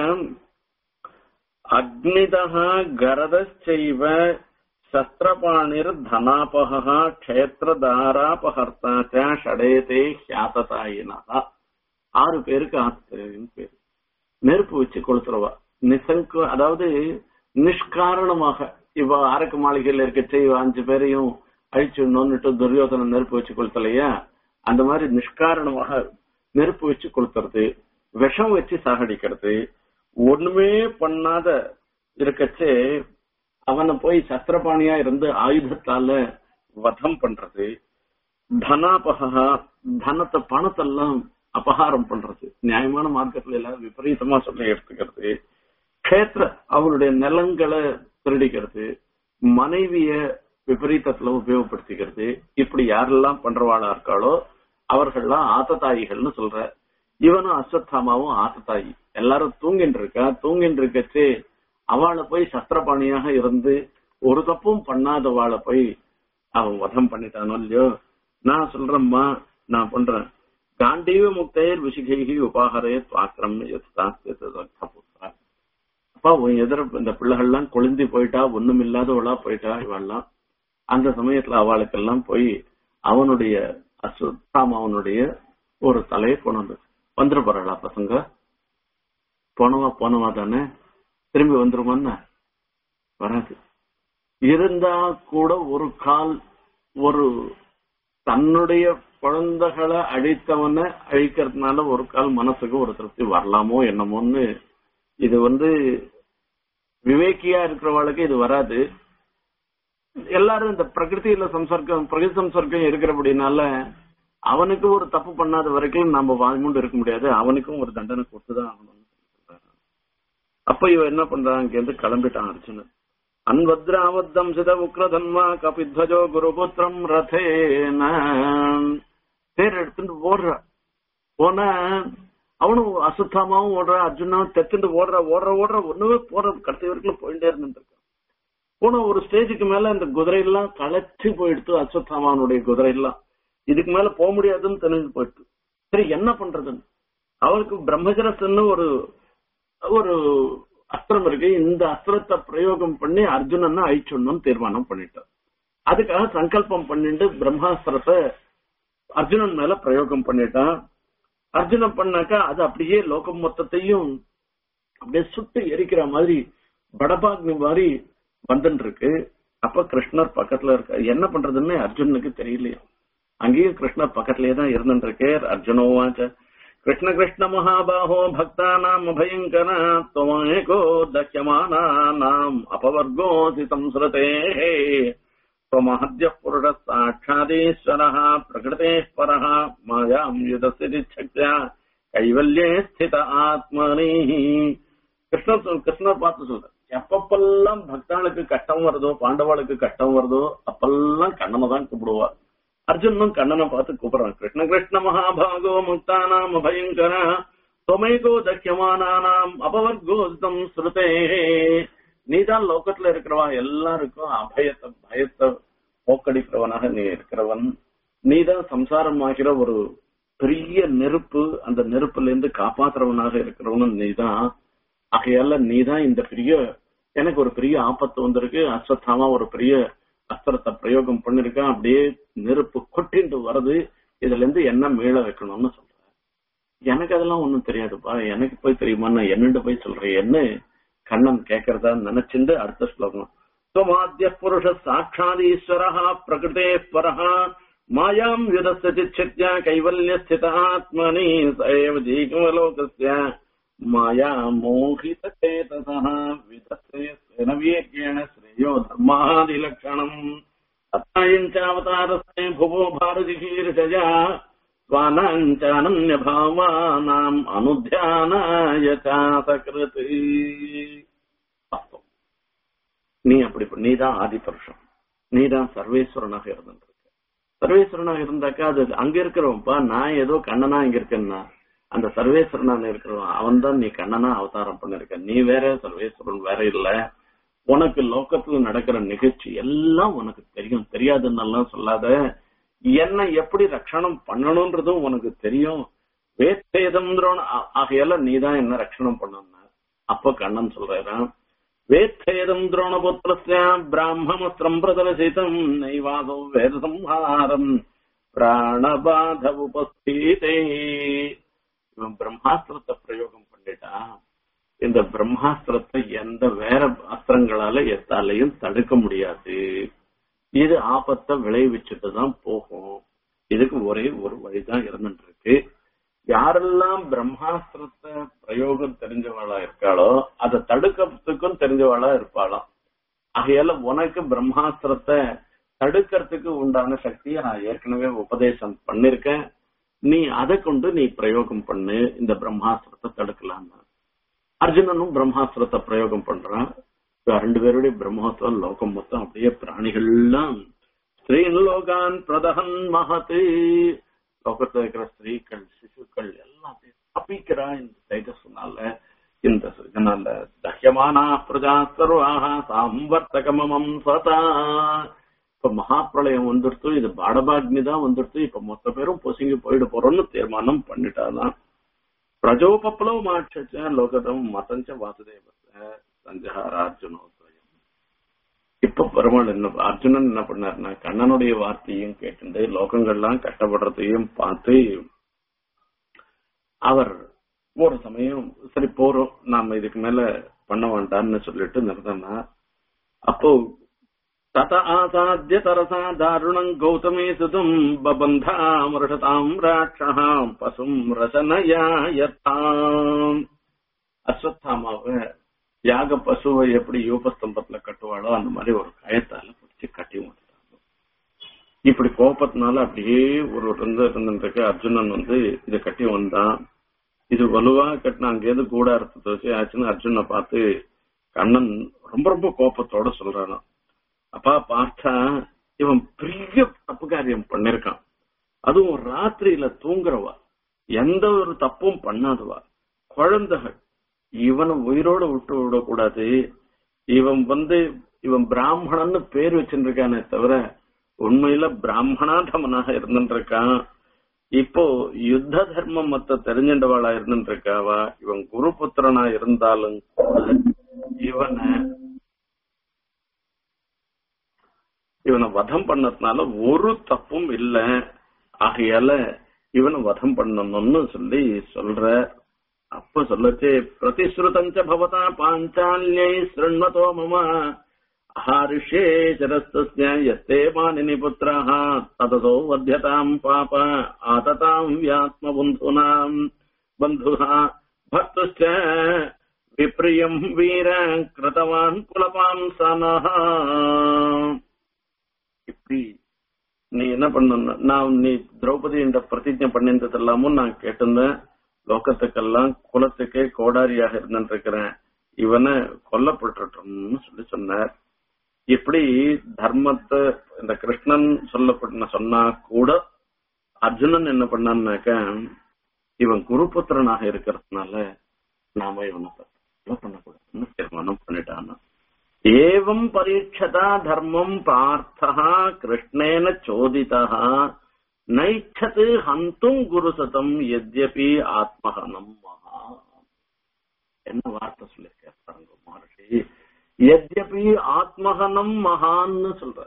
S1: அக்னிதா கரதச்சைவ சஸ்திரபாணிர் தனாபகா க்ஷேத்திரதாராபகர்த்தா ஷடேதே ஹியாத்ததாயினா ஆறு பேருக்கு ஆத்ததாயின்னு பேரு நெருப்பு வச்சு கொளுத்துறவா நிசங்க அதாவது நிஷ்காரணமாக இவ அரக்கு மாளிகையில இருக்கச்சு இவ அஞ்சு பேரையும் அழிச்சுடணும்னுட்டு துரியோதன நெருப்பு வச்சு கொளுத்தலையா அந்த மாதிரி நிஷ்காரணமாக நெருப்பு வச்சு கொளுத்துறது விஷம் வச்சு சாகடிக்கிறது ஒண்ணுமே பண்ணாத இருக்கச்சே அவனை போய் சஸ்திரபாணியா இருந்து ஆயுதத்தால வதம் பண்றது தனாபகா தனத்தை பணத்தெல்லாம் அபகாரம் பண்றது நியாயமான மார்க்கத்துல எல்லாம் விபரீதமா சொல்லி எடுத்துக்கிறது கஷேத்திர அவருடைய நிலங்களை திருடிக்கிறது மனைவிய விபரீதத்துல உபயோகப்படுத்திக்கிறது இப்படி யாரெல்லாம் பண்றவாளா இருக்காளோ அவர்கள்லாம் ஆத்ததாயிகள்னு சொல்ற இவனும் அஸ்வத்தாமாவும் ஆத்ததாயி எல்லாரும் தூங்கிட்டு இருக்கா தூங்கிட்டு இருக்கச்சு அவளை போய் சஸ்திரபாணியாக இருந்து ஒரு தப்பும் பண்ணாதவாளை போய் அவன் வதம் பண்ணிட்டானோ இல்லையோ நான் சொல்றேம்மா நான் பண்றேன் காண்டீவ முக்தையர் விஷிகைகி உபாகரே துவாக்கிரம் அப்பா உன் எதிர இந்த பிள்ளைகள்லாம் கொழுந்தி போயிட்டா ஒண்ணும் இல்லாதவளா போயிட்டா இவெல்லாம் அந்த சமயத்துல அவளுக்கெல்லாம் போய் அவனுடைய அஸ்வத்தாம் அவனுடைய ஒரு தலையை கொண்டு வந்து வந்துட போறாளா பசங்க போனவா போனவா தானே திரும்பி வந்துருமான்னு வராது இருந்தா கூட ஒரு கால் ஒரு தன்னுடைய குழந்தைகளை அழித்தவனை அழிக்கிறதுனால ஒரு கால் மனசுக்கு ஒரு திருப்தி வரலாமோ என்னமோன்னு இது வந்து விவேக்கியா இருக்கிறவளுக்கு இது வராது எல்லாரும் இந்த பிரகிருதியில சம்சர்க்கம் பிரகிருதி சம்சர்க்கம் இருக்கிறபடினால அவனுக்கு ஒரு தப்பு பண்ணாத வரைக்கும் நம்ம வாழ்முண்டு இருக்க முடியாது அவனுக்கும் ஒரு தண்டனை கொடுத்துதான் ஆகணும்னு சொல்றாரு அப்ப இவன் என்ன பண்றான் இங்க கிளம்பிட்டான் அர்ஜுனன் அன்வத்ராவத்தம் சித உக்ரதன்வா கபித்வஜோ குருபுத்திரம் ரதேன பேர் எடுத்துட்டு ஓடுற போன அவனும் அசுத்தமாவும் ஓடுறான் அர்ஜுனாவும் தெத்துட்டு ஓடுற ஓடுற ஓடுற ஒண்ணுமே போற கடைசி வரைக்கும் போயிட்டே இருந்துட்டு இருக்கான் போன ஒரு ஸ்டேஜுக்கு மேல இந்த குதிரை எல்லாம் களைச்சு போயிடுத்து அஸ்வத்தாமாவனுடைய குதிரை எல்லாம் இதுக்கு மேல போக முடியாதுன்னு தெரிஞ்சு போயிட்டு சரி என்ன பண்றதுன்னு அவளுக்கு பிரம்மஜரசன்னு ஒரு ஒரு அஸ்திரம் இருக்கு இந்த அஸ்திரத்தை பிரயோகம் பண்ணி அர்ஜுனனை அழிச்சுடணும்னு தீர்மானம் பண்ணிட்டார் அதுக்காக சங்கல்பம் பண்ணிட்டு பிரம்மாஸ்திரத்தை அர்ஜுனன் மேல பிரயோகம் பண்ணிட்டான் அர்ஜுனன் பண்ணாக்கா அது அப்படியே லோகம் மொத்தத்தையும் அப்படியே சுட்டு எரிக்கிற மாதிரி படபாக்னி மாதிரி வந்துட்டு இருக்கு அப்ப கிருஷ்ணர் பக்கத்துல இருக்க என்ன பண்றதுன்னு அர்ஜுனனுக்கு தெரியலையா அங்கேயும் கிருஷ்ணர் பக்கத்திலேயே தான் இருந்துட்டு இருக்கே அர்ஜுனோவாச்ச கிருஷ்ண கிருஷ்ண மகாபாஹோ பக்தானாம் அபயங்கர துவமேகோ தக்கியமானாம் அபவர்கோசி சம்ஸ்ருதே त्वमहद्यः पुरुषः साक्षादेश्वरः प्रकृतेः परः मायाम् युधस्य शक्त्या கைவல்யே ஸ்தித ஆத்மனி கிருஷ்ணர் சொல் கிருஷ்ணர் பார்த்து சொல்ற எப்பப்பெல்லாம் பக்தாளுக்கு கஷ்டம் வருதோ பாண்டவாளுக்கு கஷ்டம் வருதோ அப்பெல்லாம் கண்ணனை தான் கூப்பிடுவார் அர்ஜுனும் கண்ணனை பார்த்து கூப்பிடுறான் கிருஷ்ண கிருஷ்ண மகாபாகோ முக்தானாம் அபயங்கர தொமைகோ தக்கியமானானாம் அபவர்கோஸ்தம் ஸ்ருதே நீதான் லோகத்துல இருக்கிறவா எல்லாருக்கும் அபயத்தை பயத்தை போக்கடிக்கிறவனாக நீ இருக்கிறவன் நீதான் சம்சாரமாகிற ஒரு பெரிய நெருப்பு அந்த நெருப்புல இருந்து காப்பாத்துறவனாக இருக்கிறவனும் நீதான் ஆகையால நீதான் இந்த பெரிய எனக்கு ஒரு பெரிய ஆபத்து வந்திருக்கு அஸ்வத்தாமா ஒரு பெரிய அஸ்திரத்தை பிரயோகம் பண்ணிருக்கான் அப்படியே நெருப்பு கொட்டிட்டு வருது இதுல இருந்து என்ன மீள வைக்கணும்னு சொல்ற எனக்கு அதெல்லாம் ஒண்ணும் தெரியாதுப்பா எனக்கு போய் தெரியுமா நான் என்னண்டு போய் சொல்றேன் என்ன கண்ணன் கேக்குறதா நினைச்சுண்டு அடுத்த ஸ்லோகம் துவமாத்திய புருஷ சாட்சாத் ஈஸ்வரா பிரகிருதே பரஹா மாயாம் யுதஸ்ய சித்யா கைவல்ய ஸ்திதாத்மனி சயவ ஜீகமலோகஸ்ய மாயா மோகித சேதசः விதஸ்ய வீர்யேண ஸ்ரேயோ தர்மாதிலக்ஷணம் அத்தாயஞ்சாவதாரஸ்ய புவோ பாரதிகீர்ஷயா स्वानाञ्चानन्यभावानाम् अनुध्यानाय चासकृति நீ அப்படி நீதான் ஆதி புருஷன் நீதான் சர்வேஸ்வரனாக இருந்திருக்க சர்வேஸ்வரனாக இருந்தாக்கா அது அங்க இருக்கிறவன்ப்பா நான் ஏதோ கண்ணனா இங்க இருக்கேன்னா அந்த சர்வேஸ்வரனான இருக்கிறவன் அவன் தான் நீ கண்ணனா அவதாரம் பண்ணிருக்க நீ வேற சர்வேஸ்வரன் வேற இல்ல உனக்கு லோக்கத்துல நடக்கிற நிகழ்ச்சி எல்லாம் உனக்கு தெரியும் தெரியாதுன்னெல்லாம் சொல்லாத என்ன எப்படி ரட்சணம் பண்ணணும்ன்றதும் உனக்கு தெரியும் வேத்தேதம் ஆகையால நீதான் என்ன ரட்சணம் பண்ணணும் அப்ப கண்ணன் சொல்றான் வேத்தேதம் துரோணபுத்திரஸ்ய பிராமமஸ்திரம் பிரதர்சிதம் நைவாதோ வேத சம்ஹாரம் பிராணபாத உபஸ்தீதே இவன் பிரம்மாஸ்திரத்தை பிரயோகம் பண்ணிட்டான் இந்த பிரம்மாஸ்திரத்தை எந்த வேற அஸ்திரங்களால எத்தாலையும் தடுக்க முடியாது இது ஆபத்தை விளைவிச்சுட்டு தான் போகும் இதுக்கு ஒரே ஒரு வழிதான் இருந்துட்டு இருக்கு யாரெல்லாம் பிரம்மாஸ்திரத்தை பிரயோகம் தெரிஞ்சவளா இருக்காளோ அதை தடுக்கிறதுக்கும் தெரிஞ்சவளா இருப்பாளாம் ஆகையால உனக்கு பிரம்மாஸ்திரத்தை தடுக்கிறதுக்கு உண்டான சக்தியை நான் ஏற்கனவே உபதேசம் பண்ணிருக்கேன் நீ அதை கொண்டு நீ பிரயோகம் பண்ணு இந்த பிரம்மாஸ்திரத்தை தடுக்கலாம் அர்ஜுனனும் பிரம்மாஸ்திரத்தை பிரயோகம் பண்றான் ரெண்டு பேருடைய பிரம்மோத்சவம் லோகம் மொத்தம் அப்படியே பிராணிகள்லாம் ஸ்ரீன் லோகான் பிரதகன் மகத்து லோகத்துல இருக்கிற ஸ்திரீகள் சிசுக்கள் எல்லாத்தையும் தப்பிக்கிறா இந்த தைஜஸ்னால இந்த இதனால தஹ்யமானா பிரஜா சர்வாக சாம்பர்த்தகமம் சதா இப்ப மகாப்பிரளயம் வந்துடுத்து இது பாடபாக்னி தான் வந்துடுத்து இப்ப மொத்த பேரும் பொசுங்கி போயிட போறோம்னு தீர்மானம் பண்ணிட்டாதான் பிரஜோபப்ளவ மாட்ச லோகதம் மதஞ்ச வாசுதேவ சஞ்சகார அர்ஜுனோத்வயம் இப்ப பெருமாள் என்ன அர்ஜுனன் என்ன பண்ணாருன்னா கண்ணனுடைய வார்த்தையும் கேட்டு லோகங்கள்லாம் கஷ்டப்படுறதையும் பார்த்து அவர் ஒரு சமயம் சரி போறோம் நாம இதுக்கு மேல பண்ண வேண்டாம்னு சொல்லிட்டு நிறுத்தினா அப்போ தத ஆசாத்திய தரசா தாருணம் கௌதமே சுதும் பபந்தாமிருஷதாம் ராட்சகாம் பசும் ரசனயா யத்தாம் அஸ்வத்தாமாவை யாக பசுவை எப்படி யூபஸ்தம்பத்துல கட்டுவாளோ அந்த மாதிரி ஒரு கயத்தால பிடிச்சு கட்டி விட்டுட்டாங்க இப்படி கோபத்தினால அப்படியே ஒரு இருந்து இருந்துருக்கு அர்ஜுனன் வந்து இதை கட்டி வந்தான் இது வலுவா கட்டின அங்கேருந்து கூட அறுத்து தோசி ஆச்சுன்னு அர்ஜுனை பார்த்து கண்ணன் ரொம்ப ரொம்ப கோபத்தோட சொல்றானா அப்பா பார்த்தா இவன் பெரிய தப்பு காரியம் பண்ணிருக்கான் அதுவும் ராத்திரியில தூங்குறவா எந்த ஒரு தப்பும் பண்ணாதவா குழந்தைகள் இவனை உயிரோட விட்டு விடக்கூடாது இவன் வந்து இவன் பிராமணன்னு பேர் வச்சிருக்கானே தவிர உண்மையில பிராமணாதமனாக இருந்துருக்கான் இப்போ யுத்த தர்மம் மத்த தெரிஞ்சின்றவாளா இருந்துட்டு இருக்காவா இவன் குரு புத்திரனா இருந்தாலும் கூட இவனை இவனை வதம் பண்ணதுனால ஒரு தப்பும் இல்ல ஆகையால இவனை வதம் பண்ணணும்னு சொல்லி சொல்ற அப்ப சொல்லச்சே பிரதிஸ்ருதஞ்ச பவதா பாஞ்சால்யை சிருண்வதோ மம அஹாரிஷே சரஸ்தஸ்ய யத்தே மானினி புத்திரः தததோ வத்தியதாம் பாப ஆததாம் வியாத்ம பந்துனாம் பந்துः பக்துश्च விப்ரியம் வீர கிருதவான் குலபாம்சனः இப்படி நீ என்ன பண்ண நான் நீ திரௌபதி என்ற பிரதிஜை பண்ணிருந்தது எல்லாமும் நான் கேட்டிருந்தேன் லோகத்துக்கெல்லாம் குலத்துக்கே கோடாரியாக இருந்துட்டு இருக்கிறேன் இவனை கொல்லப்பட்டுட்டோம்னு சொல்லி சொன்னார் இப்படி தர்மத்தை இந்த கிருஷ்ணன் சொல்லப்பட்ட சொன்னா கூட அர்ஜுனன் என்ன பண்ணான்னாக்க இவன் குருபுத்திரனாக இருக்கிறதுனால நாம இவனை கொலை பண்ணக்கூடாதுன்னு தீர்மானம் பண்ணிட்டான் ஏவம் பரீட்சதா தர்மம் பார்த்தா கிருஷ்ணேன சோதிதா நைச்சது ஹந்தும் குருசதம் எத்யபி ஆத்மகனம் மகா என்ன வார்த்தை சொல்லிருக்கார் பாருங்க மகர்ஷி எத்யபி ஆத்மகனம் மகான்னு சொல்ற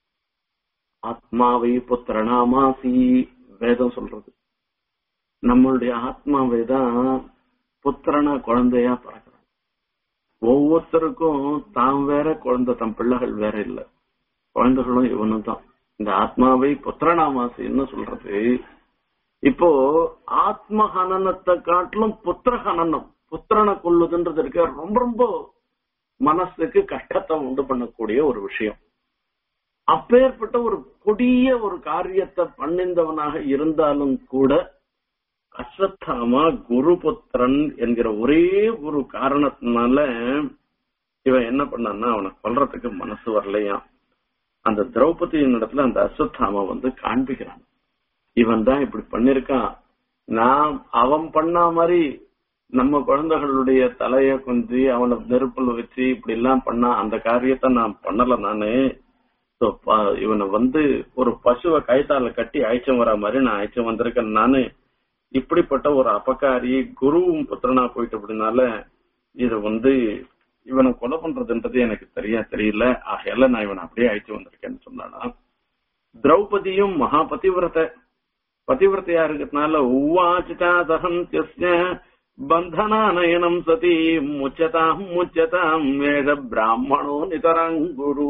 S1: ஆத்மாவை புத்திரனாமாசி வேதம் சொல்றது நம்மளுடைய ஆத்மாவை தான் புத்திரனா குழந்தையா பிறக்கிறான் ஒவ்வொருத்தருக்கும் தாம் வேற குழந்தை தம் பிள்ளைகள் வேற இல்ல குழந்தைகளும் இவனும் தான் இந்த ஆத்மாவை புத்திரனாமாசின்னு சொல்றது இப்போ ஆத்ம ஹனனத்தை காட்டிலும் புத்திர ஹனனம் புத்திரனை கொள்ளுதுன்றது இருக்க ரொம்ப ரொம்ப மனசுக்கு கஷ்டத்தை உண்டு பண்ணக்கூடிய ஒரு விஷயம் அப்பேற்பட்ட ஒரு கொடிய ஒரு காரியத்தை பண்ணிந்தவனாக இருந்தாலும் கூட அஸ்வத்தாமா குருபுத்திரன் என்கிற ஒரே ஒரு காரணத்தினால இவன் என்ன பண்ணான்னா அவனை கொல்றதுக்கு மனசு வரலையாம் அந்த திரௌபதியின் இடத்துல அந்த அஸ்வத்தாமா வந்து காண்பிக்கிறான் இவன் தான் இப்படி பண்ணிருக்கான் நான் அவன் பண்ண மாதிரி நம்ம குழந்தைகளுடைய தலைய குந்தி அவனை நெருப்புல வச்சு இப்படி எல்லாம் பண்ணா அந்த காரியத்தை நான் பண்ணல நானு So, ப- இவனை வந்து ஒரு பசுவை கைத்தால கட்டி அழைச்சம் வர மாதிரி நான் அழைச்சம் வந்திருக்கேன் நானு இப்படிப்பட்ட ஒரு அபகாரி குருவும் புத்திரனா போயிட்டு அப்படினால இது வந்து இவனை கொலை பண்றதுன்றது எனக்கு சரியா தெரியல ஆகையால நான் இவனை அப்படியே அழைச்சு வந்திருக்கேன்னு சொன்னானா திரௌபதியும் மகா பதிவிரத பதிவிரத்தையா இருக்கிறதுனால உவாச்சிதா சகந்திய பந்தனானயனம் சதி முச்சதாம் முச்சதாம் வேத பிராமணோ நிதரங்குரு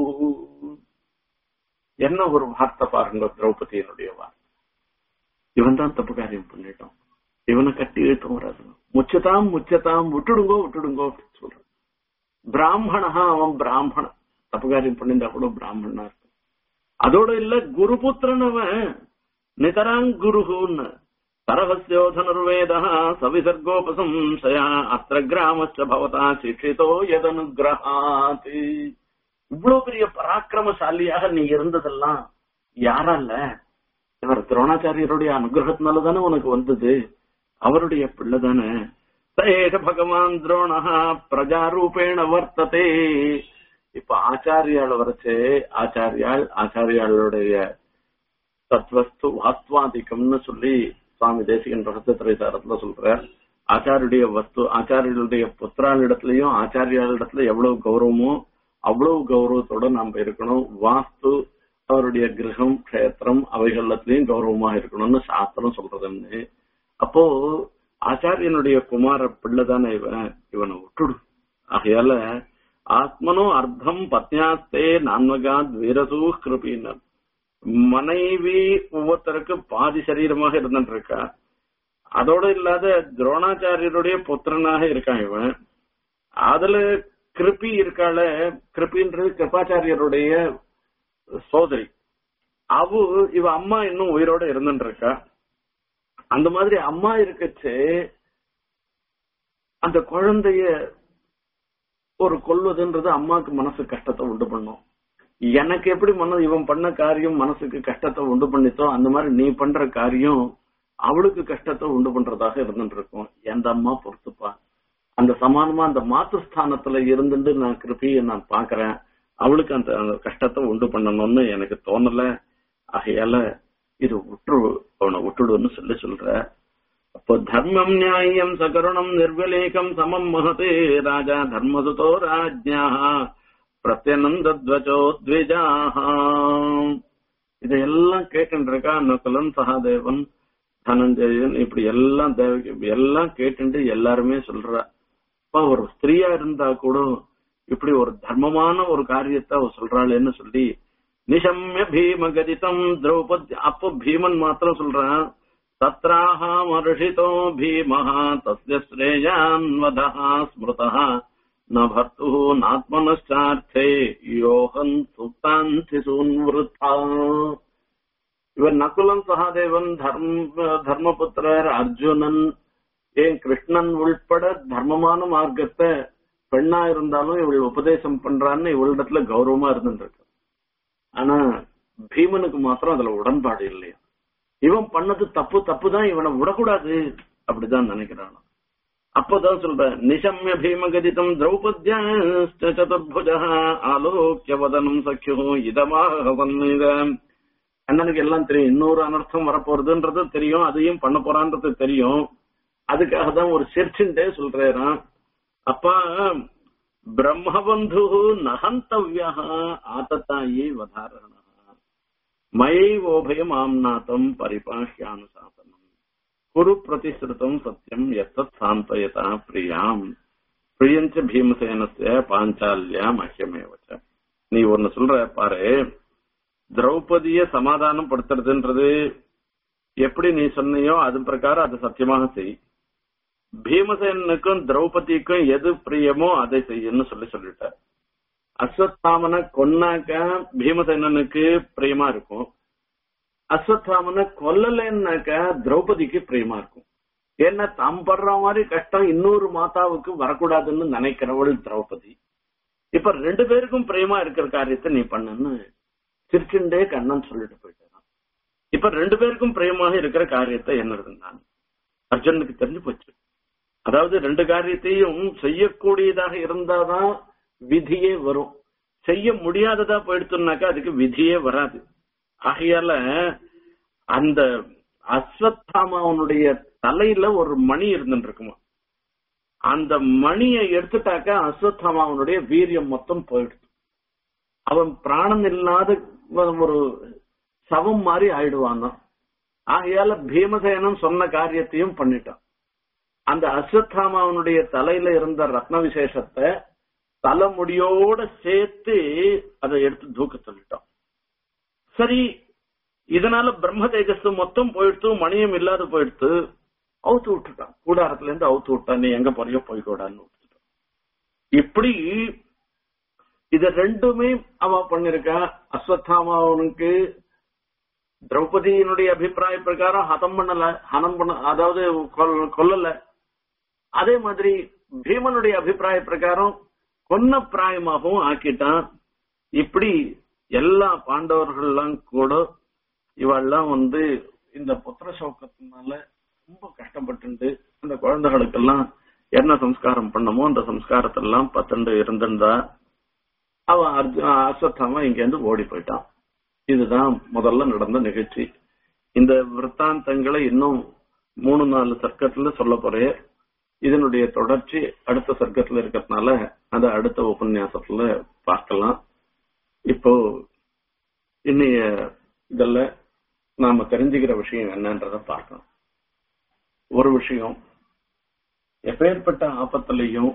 S1: என்ன ஒரு வார்த்தை பாருங்க திரௌபதியினுடைய வார்த்தை இவன் தான் தப்பு காரியம் பண்ணிட்டோம் இவனை கட்டி இழுத்து வராது முச்சதாம் முச்சதாம் விட்டுடுங்கோ விட்டுடுங்கோ அப்படின்னு சொல்றான் பிராமணா அவன் பிராமணன் தப்பு காரியம் பண்ணிருந்தா கூட பிராமணனா இருக்கும் அதோட இல்ல குருபுத்திரன் அவன் நிதராங்குருன்னு சரவசியோதனுர்வேத சவிசர்கோபசம்சயா அத்திர கிராமஸ்ட பவதா சிக்ஷிதோ எதனுகிரகாத் இவ்வளவு பெரிய பராக்கிரமசாலியாக நீ இருந்ததெல்லாம் யாரால இவர் துரோணாச்சாரியருடைய அனுகிரகத்தினால தானே உனக்கு வந்தது அவருடைய பிள்ளை தானே சேஷ பகவான் துரோணா பிரஜாரூபேண வர்த்ததே இப்ப ஆச்சாரியால் வரைச்சு ஆச்சாரியால் ஆச்சாரியாளுடைய தத்வஸ்து வாஸ்துவாதிக்கம்னு சொல்லி சுவாமி தேசிகன் ரகசிய திரைசாரத்துல சொல்றார் ஆச்சாரியுடைய வஸ்து ஆச்சாரியருடைய புத்திராளிடத்திலையும் ஆச்சாரியாளிடத்துல எவ்வளவு கௌரவமோ அவ்வளவு கௌரவத்தோட நாம இருக்கணும் வாஸ்து அவருடைய கிரகம் கஷேத்திரம் அவைகளத்திலையும் கௌரவமா இருக்கணும்னு சாஸ்திரம் சொல்றதுன்னு அப்போ ஆச்சாரியனுடைய குமார பிள்ளை தானே இவன் இவனை விட்டுடு ஆகையால ஆத்மனோ அர்த்தம் பத்னியாஸ்தே நான்வகாத் வீரசூ கிருபினர் மனைவி ஒவ்வொருத்தருக்கு பாதி சரீரமாக இருந்துட்டு இருக்கா அதோட இல்லாத துரோணாச்சாரியருடைய புத்திரனாக இருக்கான் இவன் அதுல கிருபி இருக்காள கிருபின்றது கிருபாச்சாரியருடைய சோதரி அவ இவ அம்மா இன்னும் உயிரோட இருந்துட்டு இருக்கா அந்த மாதிரி அம்மா இருக்கச்சு அந்த குழந்தைய ஒரு கொல்வதுன்றது அம்மாக்கு மனசு கஷ்டத்தை உண்டு பண்ணும் எனக்கு எப்படி மன இவன் பண்ண காரியம் மனசுக்கு கஷ்டத்தை உண்டு பண்ணித்தோ அந்த மாதிரி நீ பண்ற காரியம் அவளுக்கு கஷ்டத்தை உண்டு பண்றதாக இருந்துட்டு இருக்கும் எந்த அம்மா பொறுத்துப்பா அந்த சமானமா அந்த மாத்துஸ்தானத்துல இருந்துட்டு நான் கிருப்பியை நான் பாக்குறேன் அவளுக்கு அந்த அந்த கஷ்டத்தை உண்டு பண்ணணும்னு எனக்கு தோணல ஆகையால இது விட்டு அவனை விட்டுடுன்னு சொல்லி சொல்ற அப்போ தர்மம் நியாயம் சகருணம் நிர்வலேகம் சமம் மகதே ராஜா தர்மசுதோ ராஜ்யா பிரத்யனந்தத்வச்சோ த்விஜாஹ இதையெல்லாம் கேட்டுருக்கா நகுலன் சகாதேவன் தனஞ்சயன் இப்படி எல்லாம் தேவகி எல்லாம் கேட்டுட்டு எல்லாருமே சொல்றா அப்பா ஒரு ஸ்திரீயா இருந்தா கூட இப்படி ஒரு தர்மமான ஒரு காரியத்தை அவ சொல்றாளேன்னு சொல்லி நிஷம்ய பீம கதிதம் திரௌபதி அப்போ பீமன் மாத்திரம் சொல்றான் தத்ராஹ மருஷிதோ பீமஹ தஸ்ய ஸ்ரேயான்வதः ஸ்மிருதः ந பர்த்து நாத்மனச்சார்த்தே யோகன் சுப்தாந்தி சூன்வருத்தா இவர் நகுலன் சகாதேவன் தர்ம தர்மபுத்திரர் அர்ஜுனன் ஏன் கிருஷ்ணன் உள்பட தர்மமான மார்க்கத்தை பெண்ணா இருந்தாலும் இவள் உபதேசம் பண்றான்னு இவளிடத்துல கௌரவமா இருந்துருக்கு ஆனா பீமனுக்கு மாத்திரம் அதுல உடன்பாடு இல்லையா இவன் பண்ணது தப்பு தப்பு தான் இவனை விடக்கூடாது அப்படிதான் நினைக்கிறான் அப்பதான் சொல்ற நிசம்ய பீமகதிதம் திரௌபத்யா சதுர்புஜ ஆலோக்கிய வதனம் சக்கியோ இதமாக அண்ணனுக்கு எல்லாம் தெரியும் இன்னொரு அனர்த்தம் வரப்போறதுன்றது தெரியும் அதையும் பண்ண போறான்றது தெரியும் அதுக்காக தான் ஒரு சிரிச்சுட்டே சொல்றேன் அப்பா பிரம்மபந்து நகந்தவ்யா ஆதத்தாயி வதாரண மயைவோபயம் ஆம்நாதம் பரிபாஷ்யானுசாசனம் குரு பிரதிஸ்ருதம் சத்தியம் எத்தத் சாந்தயதா பிரியாம் பிரியஞ்ச பீமசேனஸ்ய பாஞ்சாலியா மஹ்யமேவச்ச நீ ஒன்னு சொல்ற பாரு திரௌபதிய சமாதானம் படுத்துறதுன்றது எப்படி நீ சொன்னியோ அது பிரகாரம் அது சத்தியமாக செய் பீமசேனுக்கும் திரௌபதிக்கும் எது பிரியமோ அதை செய்யன்னு சொல்லி சொல்லிட்ட அஸ்வத்தாமனை கொன்னாக்க பீமசேனனுக்கு பிரியமா இருக்கும் அஸ்வத்தாமனை கொல்லலைன்னாக்க திரௌபதிக்கு பிரியமா இருக்கும் ஏன்னா தாம் படுற மாதிரி கஷ்டம் இன்னொரு மாதாவுக்கு வரக்கூடாதுன்னு நினைக்கிறவள் திரௌபதி இப்ப ரெண்டு பேருக்கும் பிரியமா இருக்கிற காரியத்தை நீ பண்ணுன்னு சிரிச்சுண்டே கண்ணன் சொல்லிட்டு போயிட்டான் இப்ப ரெண்டு பேருக்கும் பிரியமாக இருக்கிற காரியத்தை என்னது நான் அர்ஜுனுக்கு தெரிஞ்சு போச்சு அதாவது ரெண்டு காரியத்தையும் செய்யக்கூடியதாக இருந்தாதான் விதியே வரும் செய்ய முடியாததா போயிடுத்துனாக்கா அதுக்கு விதியே வராது ஆகையால அந்த அஸ்வத்தாமாவனுடைய தலையில ஒரு மணி இருந்துட்டு இருக்குமா அந்த மணியை எடுத்துட்டாக்கா அஸ்வத்தாமாவனுடைய வீரியம் மொத்தம் போயிடுது அவன் பிராணம் இல்லாத ஒரு சவம் மாதிரி ஆயிடுவான் ஆகையால பீமசேனன் சொன்ன காரியத்தையும் பண்ணிட்டான் அந்த அஸ்வத்தாமாவனுடைய தலையில இருந்த ரத்ன விசேஷத்தை தலைமுடியோட சேர்த்து அதை எடுத்து தூக்க சொல்லிட்டான் சரி இதனால பிரம்ம தேஜஸ் மொத்தம் போயிடுத்து மணியம் இல்லாத போயிடுத்து அவுத்து விட்டுட்டான் கூடாரத்துல இருந்து அவுத்து விட்டான் நீ எங்க போறியோ போய்கூடான்னு விட்டுட்டான் இப்படி இத ரெண்டுமே அவ பண்ணிருக்கா அஸ்வத்தாமாவனுக்கு திரௌபதியினுடைய அபிப்பிராய பிரகாரம் ஹதம் பண்ணல ஹனம் பண்ண அதாவது கொல்லல அதே மாதிரி பீமனுடைய அபிப்பிராய பிரகாரம் கொன்ன பிராயமாகவும் ஆக்கிட்டான் இப்படி எல்லா பாண்டவர்கள்லாம் கூட இவெல்லாம் வந்து இந்த புத்திர சோக்கத்தினால ரொம்ப கஷ்டப்பட்டு அந்த குழந்தைகளுக்கெல்லாம் என்ன சம்ஸ்காரம் பண்ணமோ அந்த சம்ஸ்காரத்தெல்லாம் பத்தண்டு இருந்திருந்தா அவன் அஸ்வத்தாம இங்க இருந்து ஓடி போயிட்டான் இதுதான் முதல்ல நடந்த நிகழ்ச்சி இந்த விற்த்தாந்தங்களை இன்னும் மூணு நாலு சர்க்கத்துல சொல்ல போறேன் இதனுடைய தொடர்ச்சி அடுத்த சர்க்கத்துல இருக்கிறதுனால அதை அடுத்த உபன்யாசத்துல பார்க்கலாம் இப்போ இன்னைய இதுல நாம தெரிஞ்சுக்கிற விஷயம் என்னன்றத பார்க்கணும் ஒரு விஷயம் எப்பேற்பட்ட ஆபத்திலையும்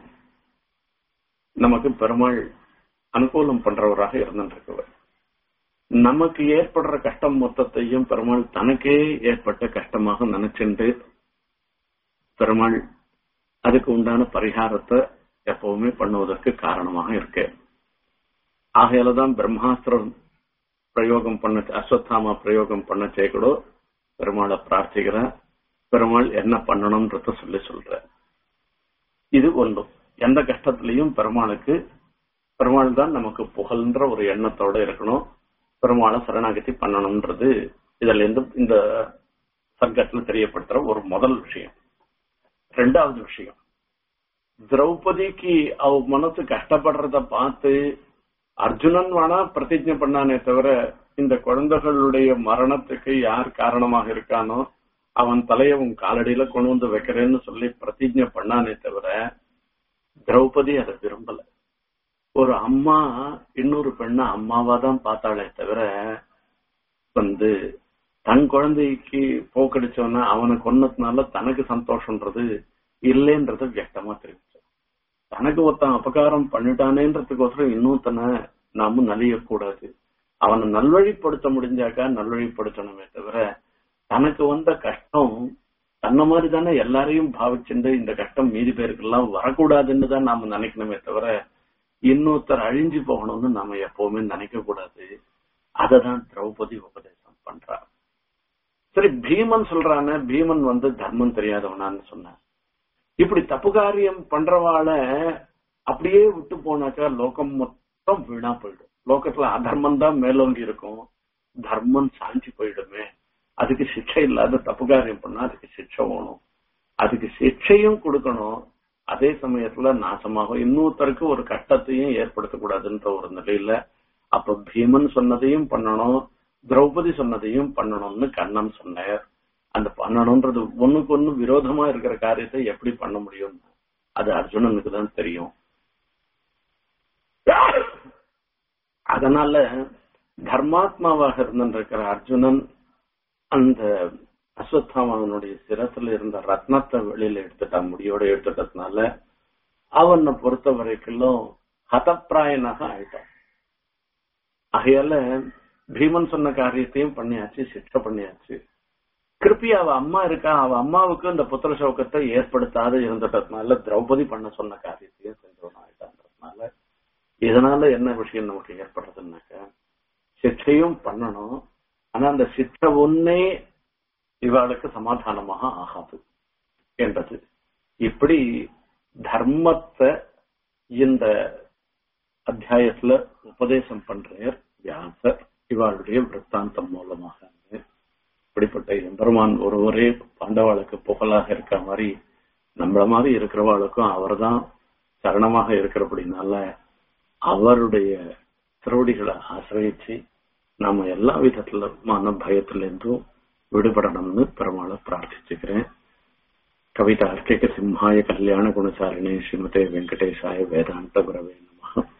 S1: நமக்கு பெருமாள் அனுகூலம் பண்றவராக இருந்துருக்கவர் நமக்கு ஏற்படுற கஷ்டம் மொத்தத்தையும் பெருமாள் தனக்கே ஏற்பட்ட கஷ்டமாக நினைச்சுண்டு பெருமாள் அதுக்கு உண்டான பரிகாரத்தை எப்பவுமே பண்ணுவதற்கு காரணமாக இருக்கு ஆகையாலதான் பிரம்மாஸ்திரம் பிரயோகம் பண்ண அஸ்வத்தாமா பிரயோகம் பண்ண கூட பெருமாளை பிரார்த்திக்கிற பெருமாள் என்ன பண்ணணும்ன்றத சொல்லி சொல்ற இது ஒன்றும் எந்த கஷ்டத்திலையும் பெருமாளுக்கு பெருமாள் தான் நமக்கு புகழ்ன்ற ஒரு எண்ணத்தோட இருக்கணும் பெருமாளை சரணாகதி பண்ணணும்ன்றது இதுல இருந்து இந்த சர்க்கத்துல தெரியப்படுத்துற ஒரு முதல் விஷயம் ரெண்டாவது விஷயம் திரௌபதிக்கு அவ மனசு கஷ்டப்படுறத பார்த்து அர்ஜுனன் வேணா பிரதிஜை பண்ணானே தவிர இந்த குழந்தைகளுடைய மரணத்துக்கு யார் காரணமாக இருக்கானோ அவன் தலைய உன் காலடியில கொண்டு வந்து வைக்கிறேன்னு சொல்லி பிரதிஜை பண்ணானே தவிர திரௌபதி அதை விரும்பல ஒரு அம்மா இன்னொரு பெண்ண அம்மாவா தான் பார்த்தாளே தவிர வந்து தன் குழந்தைக்கு போக்கடிச்சவன அவனை கொன்னதுனால தனக்கு சந்தோஷம்ன்றது இல்லைன்றத வியக்தமா தெரிவிச்சு தனக்கு ஒருத்தன் அபகாரம் பண்ணிட்டானேன்றதுக்கோசரம் இன்னொருத்தனை நாம நலியக்கூடாது அவனை நல்வழிப்படுத்த முடிஞ்சாக்கா நல்வழிப்படுத்தணுமே தவிர தனக்கு வந்த கஷ்டம் தன்ன மாதிரி தானே எல்லாரையும் பாவிச்சுண்டு இந்த கஷ்டம் மீதி பேருக்கெல்லாம் வரக்கூடாதுன்னு தான் நாம நினைக்கணுமே தவிர இன்னொருத்தர் அழிஞ்சு போகணும்னு நாம எப்பவுமே நினைக்க கூடாது அததான் திரௌபதி உபதேசம் பண்றா சரி பீமன் சொல்றானே பீமன் வந்து தர்மம் தெரியாதவனான்னு சொன்னான் இப்படி தப்பு காரியம் பண்றவாள அப்படியே விட்டு போனாக்கா லோகம் மொத்தம் வீணா போயிடும் லோகத்துல அதர்மம் தான் மேலோங்கி இருக்கும் தர்மம் சாஞ்சி போயிடுமே அதுக்கு சிக்ஷை இல்லாத தப்பு காரியம் பண்ணா அதுக்கு சிக்ஷை வேணும் அதுக்கு சிக்ஷையும் கொடுக்கணும் அதே சமயத்துல நாசமாகும் இன்னொருத்தருக்கு ஒரு கஷ்டத்தையும் ஏற்படுத்தக்கூடாதுன்ற ஒரு நிலையில அப்ப பீமன் சொன்னதையும் பண்ணணும் திரௌபதி சொன்னதையும் பண்ணணும்னு கண்ணன் சொன்னார் அந்த பண்ணணும்ன்றது ஒண்ணுக்கு ஒண்ணு விரோதமா இருக்கிற காரியத்தை எப்படி பண்ண முடியும் அது அர்ஜுனனுக்கு தான் தெரியும் அதனால தர்மாத்மாவாக இருந்திருக்கிற அர்ஜுனன் அந்த அஸ்வத்தாமனுடைய சிரத்துல இருந்த ரத்னத்தை வெளியில எடுத்துட்டான் முடியோட எடுத்துட்டதுனால அவனை பொறுத்த வரைக்கும் ஹதப்பிராயனாக ஆயிட்டான் ஆகையால பீமன் சொன்ன காரியத்தையும் பண்ணியாச்சு சிக்ஷை பண்ணியாச்சு திருப்பி அவ அம்மா இருக்கா அவ அம்மாவுக்கு இந்த புத்திர சௌக்கத்தை ஏற்படுத்தாத இருந்துட்டதுனால திரௌபதி பண்ண சொன்ன காரியத்தையும் செஞ்சவன் ஆயிட்டான்றதுனால இதனால என்ன விஷயம் நமக்கு ஏற்படுறதுன்னாக்க சிக்ஷையும் பண்ணணும் ஆனா அந்த சிக்ஷை ஒன்னே இவாளுக்கு சமாதானமாக ஆகாது என்றது இப்படி தர்மத்தை இந்த அத்தியாயத்துல உபதேசம் பண்றார் வியாசர் இவாளுடைய விற்த்தாந்தம் மூலமாக இப்படிப்பட்ட எம்பெருமான் ஒருவரே பாண்டவாளுக்கு புகழாக இருக்க மாதிரி நம்மள மாதிரி இருக்கிறவாளுக்கும் அவர்தான் சரணமாக இருக்கிறபடினால அவருடைய திருவடிகளை ஆசிரியச்சு நாம எல்லா விதத்துலமான பயத்திலிருந்தும் விடுபடணும்னு பெருமாளை பிரார்த்திச்சுக்கிறேன் கவிதா அர்க்கிக சிம்ஹாய கல்யாண குணசாலினே ஸ்ரீமதே வெங்கடேசாய வேதாந்த குரவே நம